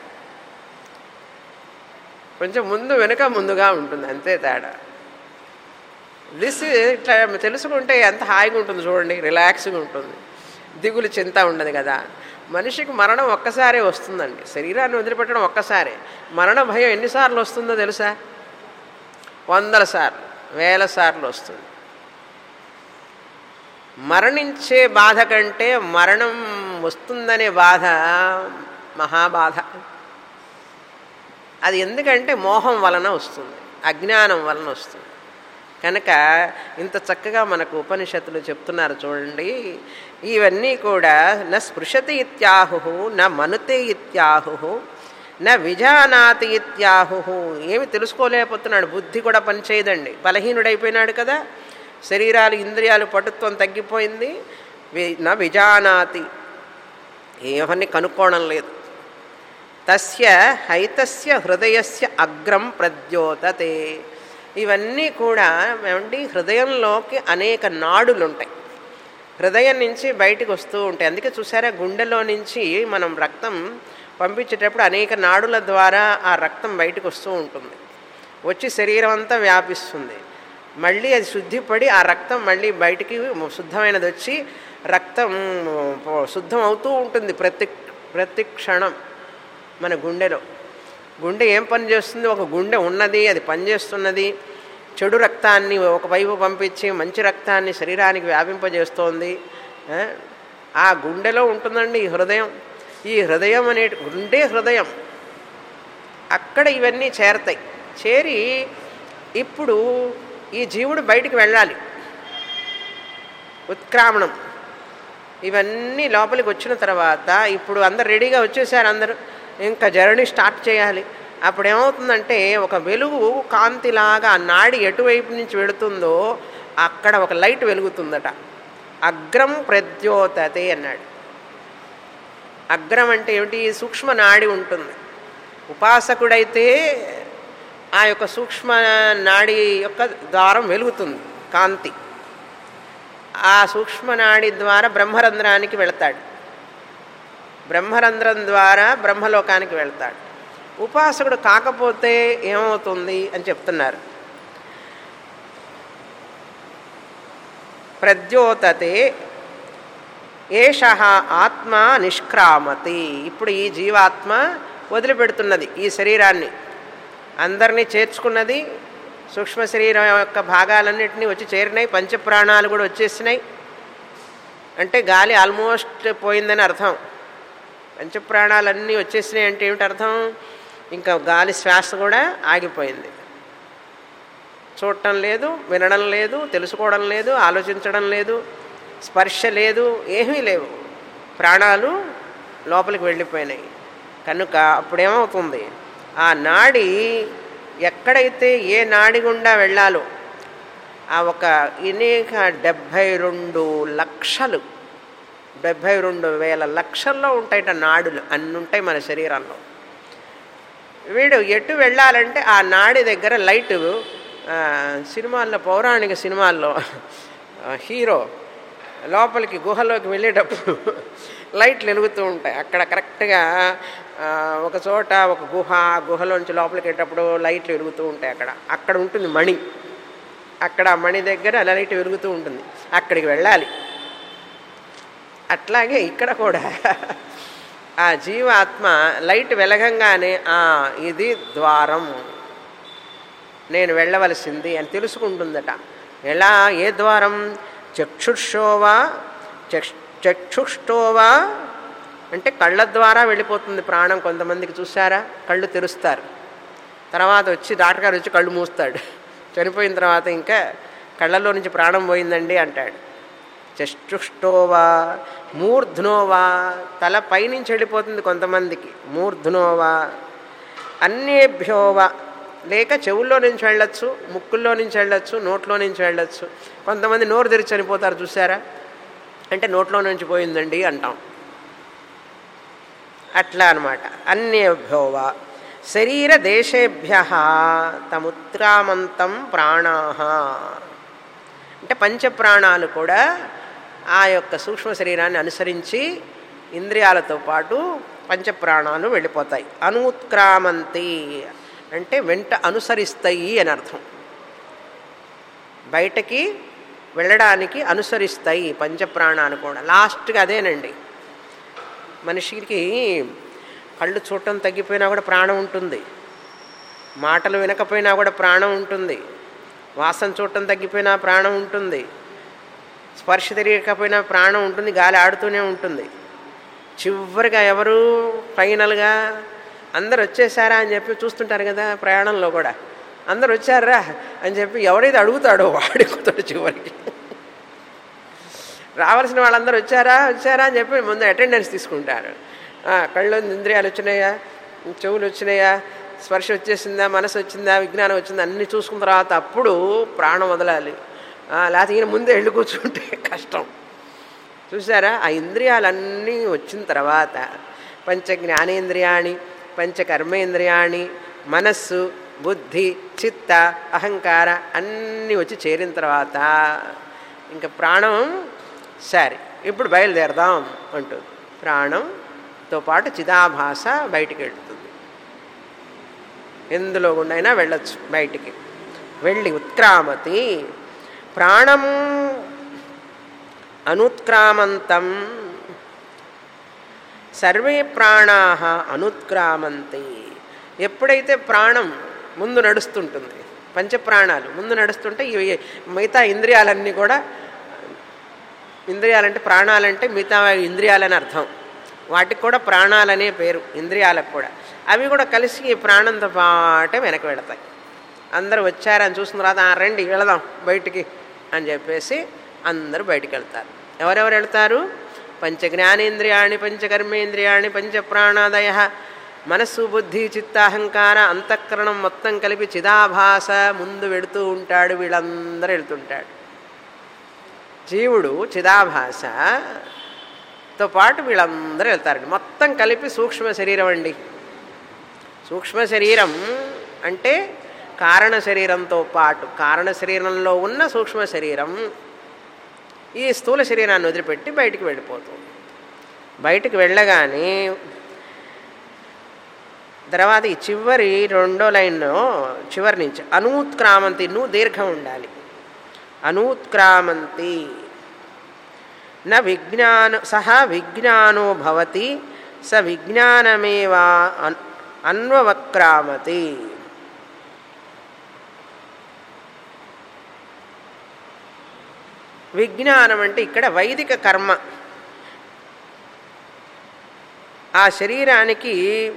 కొంచెం ముందు వెనుక ముందుగా ఉంటుంది అంతే తేడా దిస్ ఇట్లా తెలుసుకుంటే ఎంత హాయిగా ఉంటుంది చూడండి రిలాక్స్గా ఉంటుంది దిగులు చింత ఉండదు కదా మనిషికి మరణం ఒక్కసారే వస్తుందండి శరీరాన్ని వదిలిపెట్టడం ఒక్కసారే మరణ భయం ఎన్నిసార్లు వస్తుందో తెలుసా వందల సార్లు వేల సార్లు వస్తుంది మరణించే బాధ కంటే మరణం వస్తుందనే బాధ మహాబాధ అది ఎందుకంటే మోహం వలన వస్తుంది అజ్ఞానం వలన వస్తుంది కనుక ఇంత చక్కగా మనకు ఉపనిషత్తులు చెప్తున్నారు చూడండి ఇవన్నీ కూడా న స్పృశతి ఇత్యాహు న మనుతే ఇత్యాహు న విజానాతి ఇత్యాహు ఏమి తెలుసుకోలేకపోతున్నాడు బుద్ధి కూడా పనిచేయదండి బలహీనుడైపోయినాడు కదా శరీరాలు ఇంద్రియాలు పటుత్వం తగ్గిపోయింది వి- న విజానాతి ఏమని కనుక్కోవడం లేదు తస్య హైతస్య హృదయస్య అగ్రం ప్రద్యోతతే ఇవన్నీ కూడా ఏమండి హృదయంలోకి అనేక నాడులు ఉంటాయి హృదయం నుంచి బయటికి వస్తూ ఉంటాయి అందుకే చూసారా గుండెలో నుంచి మనం రక్తం పంపించేటప్పుడు అనేక నాడుల ద్వారా ఆ రక్తం బయటకు వస్తూ ఉంటుంది వచ్చి శరీరం అంతా వ్యాపిస్తుంది మళ్ళీ అది శుద్ధిపడి ఆ రక్తం మళ్ళీ బయటికి శుద్ధమైనది వచ్చి రక్తం శుద్ధం అవుతూ ఉంటుంది ప్రతి ప్రతి క్షణం మన గుండెలో గుండె ఏం పని చేస్తుంది ఒక గుండె ఉన్నది అది పనిచేస్తున్నది చెడు రక్తాన్ని ఒకవైపు పంపించి మంచి రక్తాన్ని శరీరానికి వ్యాపింపజేస్తోంది ఆ? ఆ గుండెలో ఉంటుందండి ఈ హృదయం ఈ హృదయం అనే గుండె హృదయం అక్కడ ఇవన్నీ చేరతాయి చేరి ఇప్పుడు ఈ జీవుడు బయటికి వెళ్ళాలి ఉత్క్రామణం ఇవన్నీ లోపలికి వచ్చిన తర్వాత ఇప్పుడు అందరు రెడీగా వచ్చేసారు అందరూ ఇంకా జర్నీ స్టార్ట్ చేయాలి అప్పుడు ఏమవుతుందంటే ఒక వెలుగు కాంతిలాగా ఆ నాడి ఎటువైపు నుంచి వెళుతుందో అక్కడ ఒక లైట్ వెలుగుతుందట అగ్రం ప్రద్యోతతే అన్నాడు అగ్రం అంటే ఏమిటి సూక్ష్మ నాడి ఉంటుంది ఉపాసకుడైతే ఆ యొక్క సూక్ష్మ నాడి యొక్క ద్వారం వెలుగుతుంది కాంతి ఆ సూక్ష్మ నాడి ద్వారా బ్రహ్మరంధ్రానికి వెళతాడు బ్రహ్మరంధ్రం ద్వారా బ్రహ్మలోకానికి వెళ్తాడు ఉపాసకుడు కాకపోతే ఏమవుతుంది అని చెప్తున్నారు ప్రద్యోతతే ఏష ఆత్మ నిష్క్రామతి ఇప్పుడు ఈ జీవాత్మ వదిలిపెడుతున్నది ఈ శరీరాన్ని అందరినీ చేర్చుకున్నది సూక్ష్మ శరీరం యొక్క భాగాలన్నింటినీ వచ్చి చేరినాయి పంచప్రాణాలు కూడా వచ్చేసినాయి అంటే గాలి ఆల్మోస్ట్ పోయిందని అర్థం పంచప్రాణాలన్నీ వచ్చేసినాయి అంటే ఏమిటి అర్థం ఇంకా గాలి శ్వాస కూడా ఆగిపోయింది చూడటం లేదు వినడం లేదు తెలుసుకోవడం లేదు ఆలోచించడం లేదు స్పర్శ లేదు ఏమీ లేవు ప్రాణాలు లోపలికి వెళ్ళిపోయినాయి కనుక అప్పుడేమవుతుంది ఆ నాడి ఎక్కడైతే ఏ నాడి గుండా వెళ్ళాలో ఆ ఒక అనేక డెబ్భై రెండు లక్షలు డెబ్భై రెండు వేల లక్షల్లో ఉంటాయట నాడులు అన్ని ఉంటాయి మన శరీరంలో వీడు ఎటు వెళ్ళాలంటే ఆ నాడి దగ్గర లైట్ ఆ, సినిమాల్లో పౌరాణిక సినిమాల్లో ఆ, హీరో లోపలికి గుహలోకి వెళ్ళేటప్పుడు లైట్లు వెలుగుతూ ఉంటాయి అక్కడ కరెక్ట్గా ఆ, ఒక చోట ఒక గుహ ఆ గుహలోంచి లోపలికి వెళ్ళేటప్పుడు లైట్లు వెలుగుతూ ఉంటాయి అక్కడ అక్కడ ఉంటుంది మణి అక్కడ ఆ మణి దగ్గర లైట్ వెలుగుతూ ఉంటుంది అక్కడికి వెళ్ళాలి అట్లాగే ఇక్కడ కూడా ఆ జీవాత్మ లైట్ వెలగంగానే "ఆ, ఇది ద్వారం నేను వెళ్ళవలసింది అని తెలుసుకుంటుందట ఎలా ఏ ద్వారం చక్షుషోవా చక్ష్ చక్షుష్టోవా అంటే కళ్ళ ద్వారా వెళ్ళిపోతుంది ప్రాణం కొంతమందికి చూసారా కళ్ళు తెరుస్తారు తర్వాత వచ్చి డాక్టర్ గారు వచ్చి కళ్ళు మూస్తాడు చనిపోయిన తర్వాత ఇంకా కళ్ళలో నుంచి ప్రాణం పోయిందండి అంటాడు చష్టుష్టోవా మూర్ధ్నోవా తల పైనుంచి వెళ్ళిపోతుంది కొంతమందికి మూర్ధ్నోవా అన్యేభ్యోవా లేక చెవుల్లో నుంచి వెళ్ళొచ్చు ముక్కుల్లో నుంచి వెళ్ళొచ్చు నోట్లో నుంచి వెళ్ళొచ్చు కొంతమంది నోరు తెరిచి చనిపోతారు చూసారా అంటే నోట్లో నుంచి పోయిందండి అంటాం అట్లా అనమాట అన్యేభ్యోవా శరీర దేశేభ్య తముత్రామంతం ప్రాణా అంటే పంచప్రాణాలు కూడా ఆ యొక్క సూక్ష్మ శరీరాన్ని అనుసరించి ఇంద్రియాలతో పాటు పంచప్రాణాలు వెళ్ళిపోతాయి అనుత్క్రామంతి అంటే వెంట అనుసరిస్తాయి అని అర్థం బయటకి వెళ్ళడానికి అనుసరిస్తాయి పంచప్రాణాలు కూడా లాస్ట్గా అదేనండి మనిషికి కళ్ళు చూడటం తగ్గిపోయినా కూడా ప్రాణం ఉంటుంది మాటలు వినకపోయినా కూడా ప్రాణం ఉంటుంది వాసన చూడటం తగ్గిపోయినా ప్రాణం ఉంటుంది స్పర్శ తెలియకపోయినా ప్రాణం ఉంటుంది గాలి ఆడుతూనే ఉంటుంది చివరిగా ఎవరు ఫైనల్గా అందరు వచ్చేసారా అని చెప్పి చూస్తుంటారు కదా ప్రయాణంలో కూడా అందరు వచ్చారా అని చెప్పి ఎవడైతే అడుగుతాడో వాడుకుతాడు చివరికి రావాల్సిన వాళ్ళందరూ వచ్చారా వచ్చారా అని చెప్పి ముందు అటెండెన్స్ తీసుకుంటారు ఆ, కళ్ళు ఇంద్రియాలు వచ్చినాయా చెవులు వచ్చినాయా స్పర్శ వచ్చేసిందా మనసు వచ్చిందా విజ్ఞానం వచ్చిందా అన్నీ చూసుకున్న తర్వాత అప్పుడు ప్రాణం వదలాలి ఆ, లేకపోతే ఈయన ముందే వెళ్ళి కూర్చుంటే కష్టం చూసారా ఆ ఇంద్రియాలన్నీ వచ్చిన తర్వాత పంచ జ్ఞానేంద్రియాణి పంచ కర్మేంద్రియాణి మనస్సు బుద్ధి చిత్త అహంకార అన్నీ వచ్చి చేరిన తర్వాత ఇంకా ప్రాణం సరే ఇప్పుడు బయలుదేరదాం అంటుంది ప్రాణంతో పాటు చిదాభాష బయటికి వెళ్తుంది ఎందులో గుండైనా వెళ్ళొచ్చు బయటికి వెళ్ళి ఉత్క్రామతి ప్రాణం అనుత్క్రామంతం సర్వే ప్రాణా అనుత్క్రామంతి ఎప్పుడైతే ప్రాణం ముందు నడుస్తుంటుంది పంచప్రాణాలు ముందు నడుస్తుంటే ఇవి మిగతా ఇంద్రియాలన్నీ కూడా ఇంద్రియాలంటే ప్రాణాలంటే మిగతా ఇంద్రియాలని అర్థం వాటికి కూడా ప్రాణాలనే పేరు ఇంద్రియాలకు కూడా అవి కూడా కలిసి ఈ ప్రాణంతో పాటే వెనక్కి వెళతాయి అందరూ వచ్చారని చూసిన తర్వాత "ఆ, రండి వెళదాం బయటికి అని చెప్పేసి అందరూ బయటికి వెళ్తారు ఎవరెవరు వెళ్తారు పంచ జ్ఞానేంద్రియాణి పంచకర్మేంద్రియాణి పంచ ప్రాణాదయ మనస్సు బుద్ధి చిత్తాహంకార అంతఃకరణం మొత్తం కలిపి చిదాభాస ముందు వెడుతూ ఉంటాడు వీళ్ళందరూ వెళ్తుంటాడు జీవుడు చిదాభాసతో పాటు వీళ్ళందరూ వెళ్తారండి మొత్తం కలిపి సూక్ష్మ శరీరం అండి సూక్ష్మ శరీరం అంటే కారణ శరీరంతో పాటు కారణ శరీరంలో ఉన్న సూక్ష్మ శరీరం ఈ స్థూల శరీరాన్ని వదిలిపెట్టి బయటికి వెళ్ళిపోతుంది బయటికి వెళ్ళగానే తర్వాత ఈ చివరి రెండో లైన్లో చివరి నుంచి అనూత్క్రామంతి నువ్వు దీర్ఘం ఉండాలి అనూత్క్రామంతి న విజ్ఞాన సహ విజ్ఞానో భవతి స విజ్ఞానమేవా అన్ అన్వవక్రామతి విజ్ఞానం అంటే ఇక్కడ వైదిక కర్మ ఆ శరీరానికి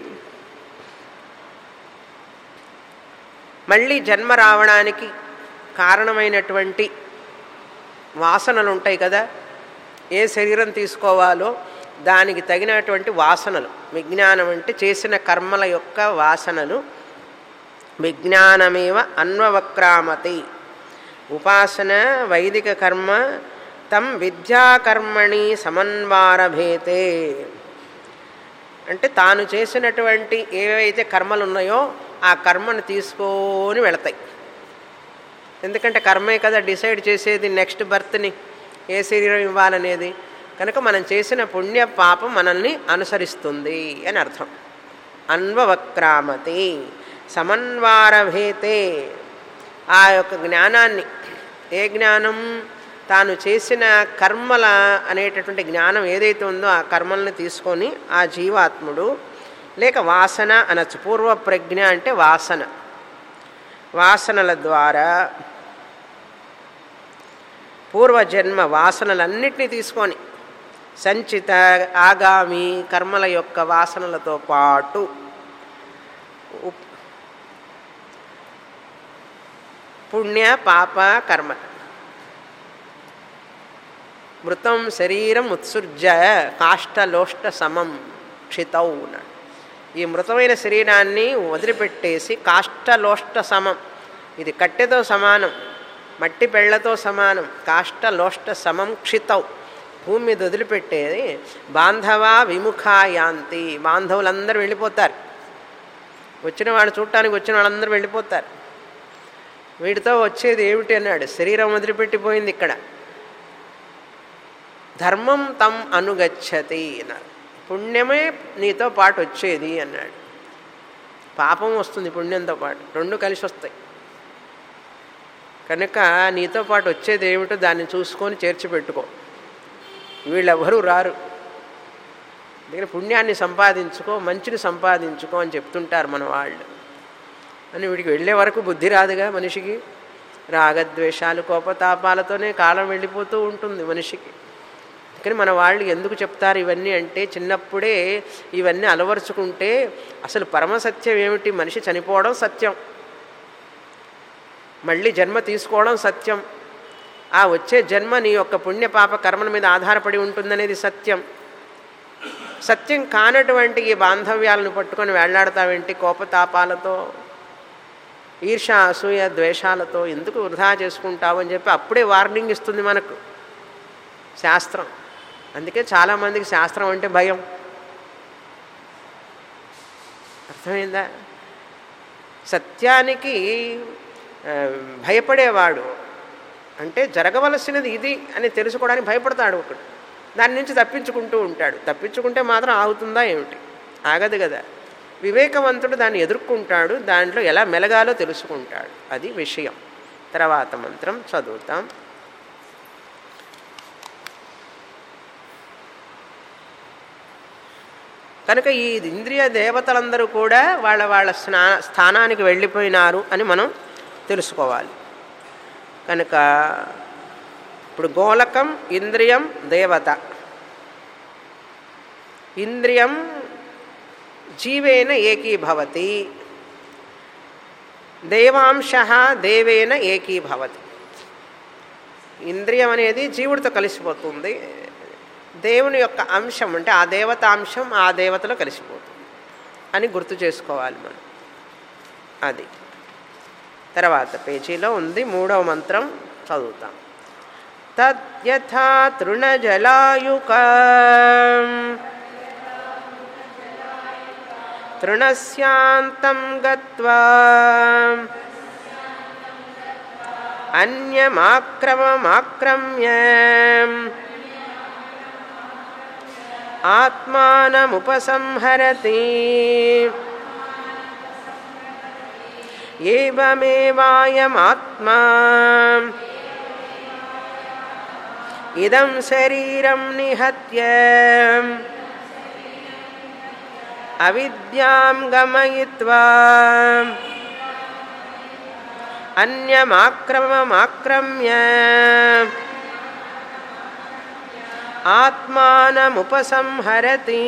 మళ్ళీ జన్మ రావడానికి కారణమైనటువంటి వాసనలు ఉంటాయి కదా ఏ శరీరం తీసుకోవాలో దానికి తగినటువంటి వాసనలు విజ్ఞానం అంటే చేసిన కర్మల యొక్క వాసనలు విజ్ఞానమేవ అన్వవక్రామతి ఉపాసన వైదిక కర్మ తం విద్యాకర్మణి సమన్వారభేతే అంటే తాను చేసినటువంటి ఏవైతే కర్మలు ఉన్నాయో ఆ కర్మను తీసుకొని వెళతాయి ఎందుకంటే కర్మే కదా డిసైడ్ చేసేది నెక్స్ట్ బర్త్ని ఏ శరీరం ఇవ్వాలనేది కనుక మనం చేసిన పుణ్య పాపం మనల్ని అనుసరిస్తుంది అని అర్థం అన్వవక్రామతి సమన్వారభేతే ఆ యొక్క జ్ఞానాన్ని ఏ జ్ఞానం తాను చేసిన కర్మల అనేటటువంటి జ్ఞానం ఏదైతే ఉందో ఆ కర్మల్ని తీసుకొని ఆ జీవాత్ముడు లేక వాసన అనొచ్చు పూర్వ ప్రజ్ఞ అంటే వాసన వాసనల ద్వారా పూర్వజన్మ వాసనలన్నిటినీ తీసుకొని సంచిత ఆగామి కర్మల యొక్క వాసనలతో పాటు ఉప్- పుణ్య పాప కర్మ మృతం శరీరం ఉత్సృజ్య కాష్టలోష్ట సమం క్షితౌ అన్నాడు. ఈ మృతమైన శరీరాన్ని వదిలిపెట్టేసి కాష్టలోష్ట సమం ఇది కట్టెతో సమానం మట్టి పెళ్లతో సమానం కాష్టలోష్ట సమం క్షితౌ భూమి మీద వదిలిపెట్టేది బాంధవా విముఖాయాంతి బాంధవులందరూ వెళ్ళిపోతారు వచ్చిన వాళ్ళు చూడటానికి వచ్చిన వాళ్ళందరూ వెళ్ళిపోతారు వీటితో వచ్చేది ఏమిటి అన్నాడు శరీరం వదిలిపెట్టిపోయింది ఇక్కడ ధర్మం తం అనుగచ్చతి అన్నారు పుణ్యమే నీతో పాటు వచ్చేది అన్నాడు పాపం వస్తుంది పుణ్యంతో పాటు రెండు కలిసి వస్తాయి కనుక నీతో పాటు వచ్చేది ఏమిటో దాన్ని చూసుకొని చేర్చి పెట్టుకో వీళ్ళెవరూ రారు అందుకని పుణ్యాన్ని సంపాదించుకో మంచిని సంపాదించుకో అని చెప్తుంటారు మన వాళ్ళు అని వీడికి వెళ్ళే వరకు బుద్ధి రాదుగా మనిషికి రాగద్వేషాలు కోపతాపాలతోనే కాలం వెళ్ళిపోతూ ఉంటుంది మనిషికి కానీ మన వాళ్ళు ఎందుకు చెప్తారు ఇవన్నీ అంటే చిన్నప్పుడే ఇవన్నీ అలవరుచుకుంటే అసలు పరమ సత్యం ఏమిటి మనిషి చనిపోవడం సత్యం మళ్ళీ జన్మ తీసుకోవడం సత్యం ఆ వచ్చే జన్మ నీ యొక్క పుణ్యపాప కర్మల మీద ఆధారపడి ఉంటుందనేది సత్యం సత్యం కానటువంటి ఈ బాంధవ్యాలను పట్టుకొని వేళ్లాడతావేంటి కోపతాపాలతో ఈర్ష అసూయ ద్వేషాలతో ఎందుకు వృధా చేసుకుంటావు అని చెప్పి అప్పుడే వార్నింగ్ ఇస్తుంది మనకు శాస్త్రం అందుకే చాలామందికి శాస్త్రం అంటే భయం అర్థమైందా సత్యానికి ఆ, భయపడేవాడు అంటే జరగవలసినది ఇది అని తెలుసుకోవడానికి భయపడతాడు ఒకడు దాని నుంచి తప్పించుకుంటూ ఉంటాడు తప్పించుకుంటే మాత్రం ఆగుతుందా ఏమిటి ఆగదు కదా వివేకవంతుడు దాన్ని ఎదుర్కొంటాడు దాంట్లో ఎలా మెలగాలో తెలుసుకుంటాడు అది విషయం తర్వాత మంత్రం చదువుతాం కనుక ఈ ఇంద్రియ దేవతలందరూ కూడా వాళ్ళ వాళ్ళ స్నా స్థానానికి వెళ్ళిపోయినారు అని మనం తెలుసుకోవాలి కనుక ఇప్పుడు గోలకం ఇంద్రియం దేవత ఇంద్రియం జీవేన ఏకీభవతి దేవాంశ దేవేన ఏకీభవతి ఇంద్రియం అనేది జీవుడితో కలిసిపోతుంది దేవుని యొక్క అంశం అంటే ఆ దేవత అంశం ఆ దేవతలో కలిసిపోతుంది అని గుర్తు చేసుకోవాలి మనం అది తర్వాత పేజీలో ఉంది మూడవ మంత్రం చదువుతాం తద్యథా తృణజలాయుక తృణస్యాంతం గత్వా అన్యమాక్రమమాక్రమ్య ఆత్మానముపసంహరతి ఏమేవాయమాత్మా ఇదం శరీరం నిహత్య అవిద్యాం గమయిత్వా అన్యమాక్రమమాక్రమ్య ఆత్మానముపసంహరతి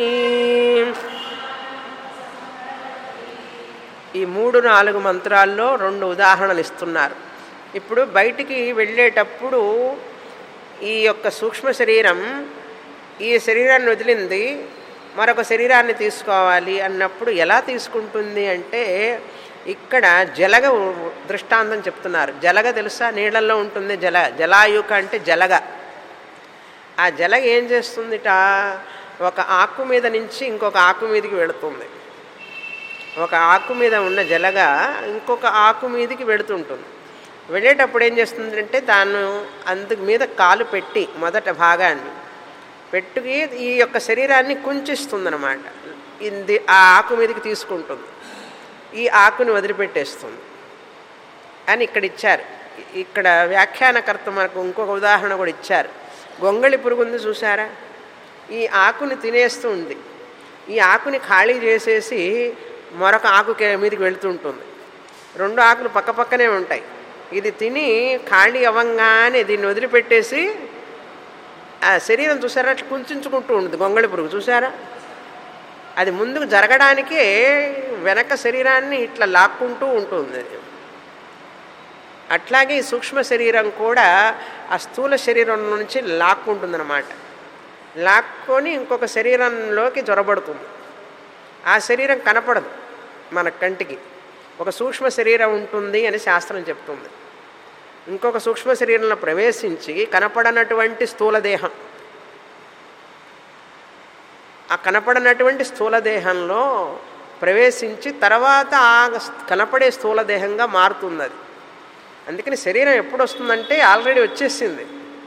ఈ మూడు నాలుగు మంత్రాల్లో రెండు ఉదాహరణలు ఇస్తున్నారు ఇప్పుడు బయటికి వెళ్ళేటప్పుడు ఈ యొక్క సూక్ష్మ శరీరం ఈ శరీరాన్ని వదిలింది మరొక శరీరాన్ని తీసుకోవాలి అన్నప్పుడు ఎలా తీసుకుంటుంది అంటే ఇక్కడ జలగ దృష్టాంతం చెప్తున్నారు జలగ తెలుసా నీళ్ళల్లో ఉంటుంది జల జలాయుక అంటే జలగ ఆ జలగ ఏం చేస్తుందిట ఒక ఆకు మీద నుంచి ఇంకొక ఆకు మీదకి వెళుతుంది ఒక ఆకు మీద ఉన్న జలగ ఇంకొక ఆకు మీదకి వెళుతుంటుంది వెళ్ళేటప్పుడు ఏం చేస్తుందంటే తాను అందుకు మీద కాలు పెట్టి మొదట భాగాన్ని పెట్టుకి ఈ యొక్క శరీరాన్ని కుంచిస్తుందన్నమాట ఇది ఆ ఆకు మీదకి తీసుకుంటుంది ఈ ఆకుని వదిలిపెట్టేస్తుంది అని ఇక్కడ ఇచ్చారు ఇక్కడ వ్యాఖ్యానకర్త మనకు ఇంకొక ఉదాహరణ కూడా ఇచ్చారు గొంగళి పురుగు ఉంది చూసారా ఈ ఆకుని తినేస్తూ ఉంది ఈ ఆకుని ఖాళీ చేసేసి మరొక ఆకు కే- మీదకి వెళుతుంటుంది రెండు ఆకులు పక్క పక్కనే ఉంటాయి ఇది తిని ఖాళీ అవ్వంగానే దీన్ని వదిలిపెట్టేసి ఆ శరీరం చూసారా అట్లా కుంచుకుంటూ ఉంటుంది గొంగళి పురుగు చూసారా అది ముందుకు జరగడానికే వెనక శరీరాన్ని ఇట్లా లాక్కుంటూ ఉంటుంది అట్లాగే ఈ సూక్ష్మ శరీరం కూడా ఆ స్థూల శరీరం నుంచి లాక్కుంటుందన్నమాట లాక్కొని ఇంకొక శరీరంలోకి జొరబడుతుంది ఆ శరీరం కనపడదు మన కంటికి ఒక సూక్ష్మ శరీరం ఉంటుంది అని శాస్త్రం చెప్తుంది ఇంకొక సూక్ష్మ శరీరంలో ప్రవేశించి కనపడనటువంటి స్థూల దేహం ఆ కనపడనటువంటి స్థూల దేహంలో ప్రవేశించి తర్వాత ఆ కనపడే స్థూల దేహంగా మారుతుంది అది అందుకని శరీరం ఎప్పుడు వస్తుందంటే ఆల్రెడీ వచ్చేసింది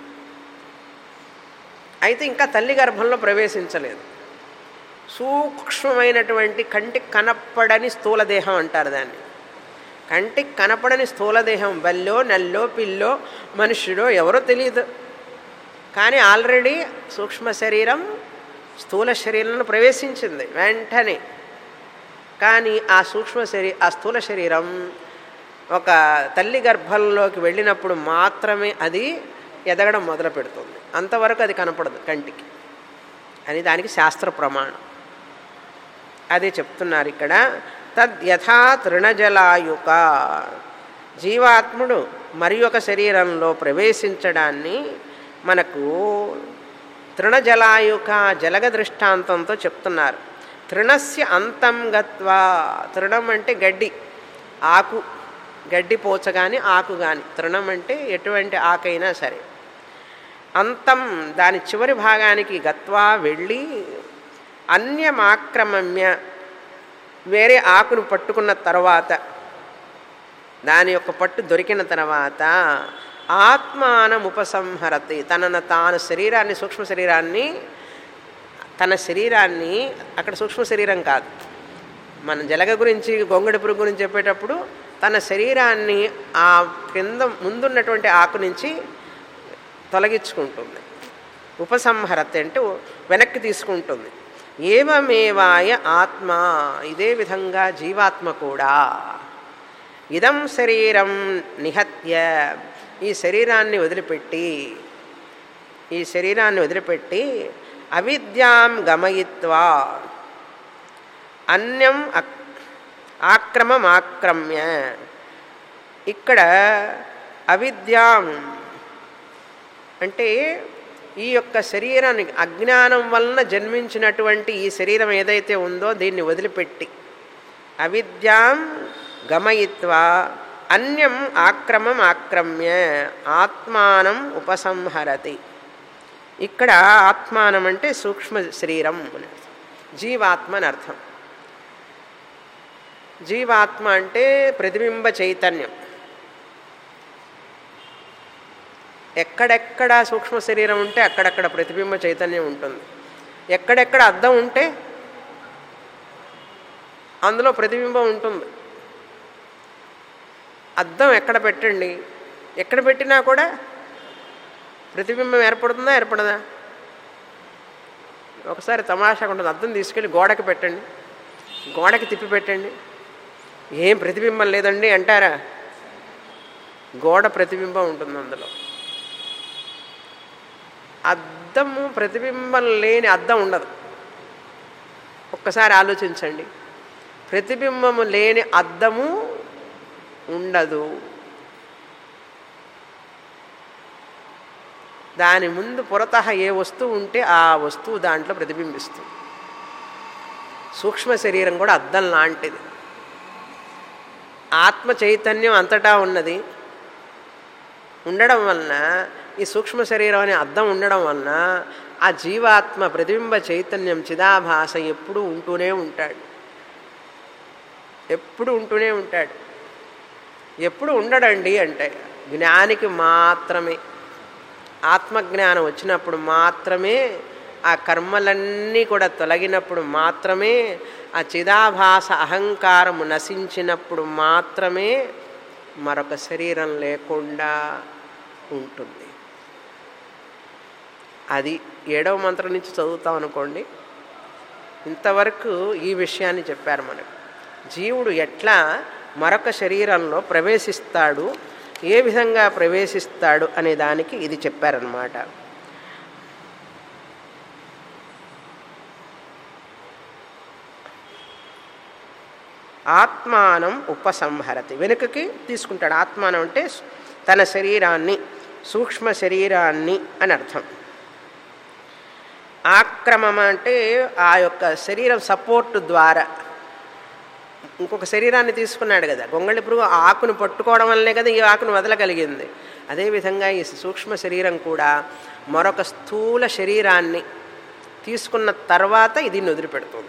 అయితే ఇంకా తల్లి గర్భంలో ప్రవేశించలేదు సూక్ష్మమైనటువంటి కంటికి కనపడని స్థూల దేహం అంటారు దాన్ని కంటికి కనపడని స్థూల దేహం బల్లో నల్లో పిల్లో మనుష్యుడో ఎవరో తెలియదు కానీ ఆల్రెడీ సూక్ష్మ శరీరం స్థూల శరీరంలో ప్రవేశించింది వెంటనే కానీ ఆ సూక్ష్మ శరీ ఆ స్థూల శరీరం ఒక తల్లి గర్భంలోకి వెళ్ళినప్పుడు మాత్రమే అది ఎదగడం మొదలు పెడుతుంది అంతవరకు అది కనపడదు కంటికి అని దానికి శాస్త్ర ప్రమాణం అదే చెప్తున్నారు ఇక్కడ తద్ యథా తృణజలాయుక జీవాత్ముడు మరి ఒక శరీరంలో ప్రవేశించడాన్ని మనకు తృణజలాయుక జలగ దృష్టాంతంతో చెప్తున్నారు తృణస్య అంతం గత్వా తృణం అంటే గడ్డి ఆకు గడ్డి పోచ కానీ ఆకు కానీ తృణం అంటే ఎటువంటి ఆకైనా సరే అంతం దాని చివరి భాగానికి గత్వా వెళ్ళి అన్యమాక్రమమ్య వేరే ఆకును పట్టుకున్న తర్వాత దాని యొక్క పట్టు దొరికిన తర్వాత ఆత్మానం ఉపసంహరతి తనను తాను శరీరాన్ని సూక్ష్మ శరీరాన్ని తన శరీరాన్ని అక్కడ సూక్ష్మ శరీరం కాదు మన జలగ గురించి గొంగడి పురుగు గురించి చెప్పేటప్పుడు తన శరీరాన్ని ఆ కింద ముందున్నటువంటి ఆకు నుంచి తొలగించుకుంటుంది ఉపసంహరత అంటే వెనక్కి తీసుకుంటుంది ఏవమేవాయ ఆత్మ ఇదే విధంగా జీవాత్మ కూడా ఇదం శరీరం నిహత్య ఈ శరీరాన్ని వదిలిపెట్టి ఈ శరీరాన్ని వదిలిపెట్టి అవిద్యాం గమయిత్వా అన్యం అక్ ఆక్రమం ఆక్రమ్య ఇక్కడ అవిద్యాం అంటే ఈ యొక్క శరీరాన్ని అజ్ఞానం వలన జన్మించినటువంటి ఈ శరీరం ఏదైతే ఉందో దీన్ని వదిలిపెట్టి అవిద్యాం గమయిత్వా అన్యం ఆక్రమం ఆక్రమ్య ఆత్మానం ఉపసంహరతి ఇక్కడ ఆత్మానం అంటే సూక్ష్మ శరీరం అని అర్థం జీవాత్మ అని అర్థం జీవాత్మ అంటే ప్రతిబింబ చైతన్యం ఎక్కడెక్కడ సూక్ష్మ శరీరం ఉంటే అక్కడక్కడ ప్రతిబింబ చైతన్యం ఉంటుంది ఎక్కడెక్కడ అద్దం ఉంటే అందులో ప్రతిబింబం ఉంటుంది అద్దం ఎక్కడ పెట్టండి ఎక్కడ పెట్టినా కూడా ప్రతిబింబం ఏర్పడుతుందా ఏర్పడదా ఒకసారి తమాషాగా ఉంటుంది అద్దం తీసుకెళ్ళి గోడకి పెట్టండి గోడకి తిప్పి పెట్టండి ఏం ప్రతిబింబం లేదండి అంటారా గోడ ప్రతిబింబం ఉంటుంది అందులో అద్దము ప్రతిబింబం లేని అద్దం ఉండదు ఒక్కసారి ఆలోచించండి ప్రతిబింబము లేని అద్దము ఉండదు దాని ముందు పురత ఏ వస్తువు ఉంటే ఆ వస్తువు దాంట్లో ప్రతిబింబిస్తుంది సూక్ష్మ శరీరం కూడా అద్దం లాంటిది ఆత్మ చైతన్యం అంతటా ఉన్నది ఉండడం వలన ఈ సూక్ష్మ శరీరం అనే అద్దం ఉండడం వలన ఆ జీవాత్మ ప్రతిబింబ చైతన్యం చిదాభాస ఎప్పుడూ ఉంటూనే ఉంటాడు ఎప్పుడు ఉంటూనే ఉంటాడు ఎప్పుడు ఉండడండి అంటే జ్ఞానికి మాత్రమే ఆత్మజ్ఞానం వచ్చినప్పుడు మాత్రమే ఆ కర్మలన్నీ కూడా తొలగినప్పుడు మాత్రమే ఆ చిదాభాస అహంకారము నశించినప్పుడు మాత్రమే మరొక శరీరం లేకుండా ఉంటుంది అది ఏడవ మంత్రం నుంచి చదువుతాం అనుకోండి ఇంతవరకు ఈ విషయాన్ని చెప్పారు మనకు జీవుడు ఎట్లా మరొక శరీరంలో ప్రవేశిస్తాడు ఏ విధంగా ప్రవేశిస్తాడు అనే దానికి ఇది చెప్పారనమాట ఆత్మానం ఉపసంహరతి వెనుకకి తీసుకుంటాడు ఆత్మానం అంటే తన శరీరాన్ని సూక్ష్మ శరీరాన్ని అని అర్థం ఆక్రమం అంటే ఆ యొక్క శరీరం సపోర్ట్ ద్వారా ఇంకొక శరీరాన్ని తీసుకున్నాడు కదా గొంగళి పురుగు ఆకును పట్టుకోవడం వల్లనే కదా ఈ ఆకును వదలగలిగింది అదేవిధంగా ఈ సూక్ష్మ శరీరం కూడా మరొక స్థూల శరీరాన్ని తీసుకున్న తర్వాత ఇది వదిలిపెడుతుంది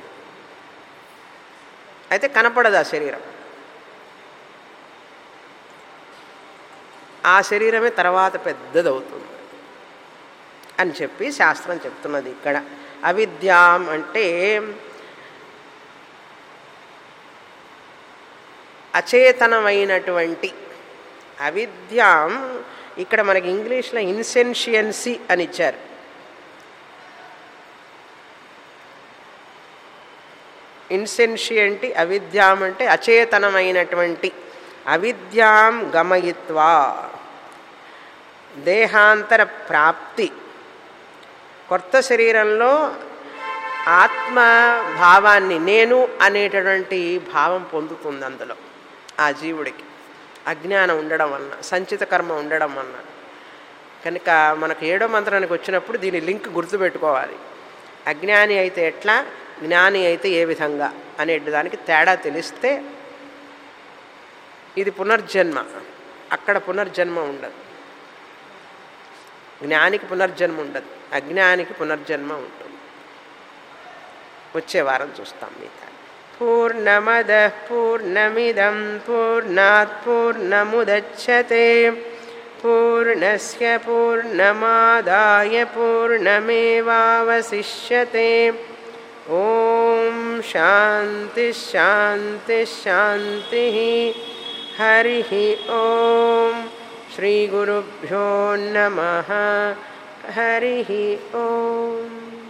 అయితే కనపడదు ఆ శరీరం ఆ శరీరమే తర్వాత పెద్దదవుతుంది అని చెప్పి శాస్త్రం చెప్తున్నది ఇక్కడ అవిద్యాం అంటే అచేతనమైనటువంటి అవిద్యాం ఇక్కడ మనకి ఇంగ్లీష్లో ఇన్సెన్షియన్సీ అని ఇచ్చారు ఇన్సెన్షియంటి అవిద్యాం అంటే అచేతనమైనటువంటి అవిద్యాం గమయిత్వా దేహాంతర ప్రాప్తి కొత్త శరీరంలో ఆత్మ భావాన్ని నేను అనేటటువంటి భావం పొందుతుంది అందులో ఆ జీవుడికి అజ్ఞానం ఉండడం వలన సంచిత కర్మ ఉండడం వలన కనుక మనకు ఏడో మంత్రానికి వచ్చినప్పుడు దీని లింక్ గుర్తుపెట్టుకోవాలి అజ్ఞాని అయితే ఎట్లా జ్ఞాని అయితే ఏ విధంగా అనే దానికి తేడా తెలిస్తే ఇది పునర్జన్మ అక్కడ పునర్జన్మ ఉండదు జ్ఞానికి పునర్జన్మ ఉండదు అజ్ఞానికి పునర్జన్మ ఉంటుంది వచ్చే వారం చూస్తాం మిగతా పూర్ణమద పూర్ణమిదం పూర్ణాత్ పూర్ణముదచ్చతే పూర్ణస్య పూర్ణమాదాయ పూర్ణమేవావశిష్యతే ఓం శాంతి శాంతి శాంతి హరి ఓం శ్రీగురుభ్యో నమ హరి ఓం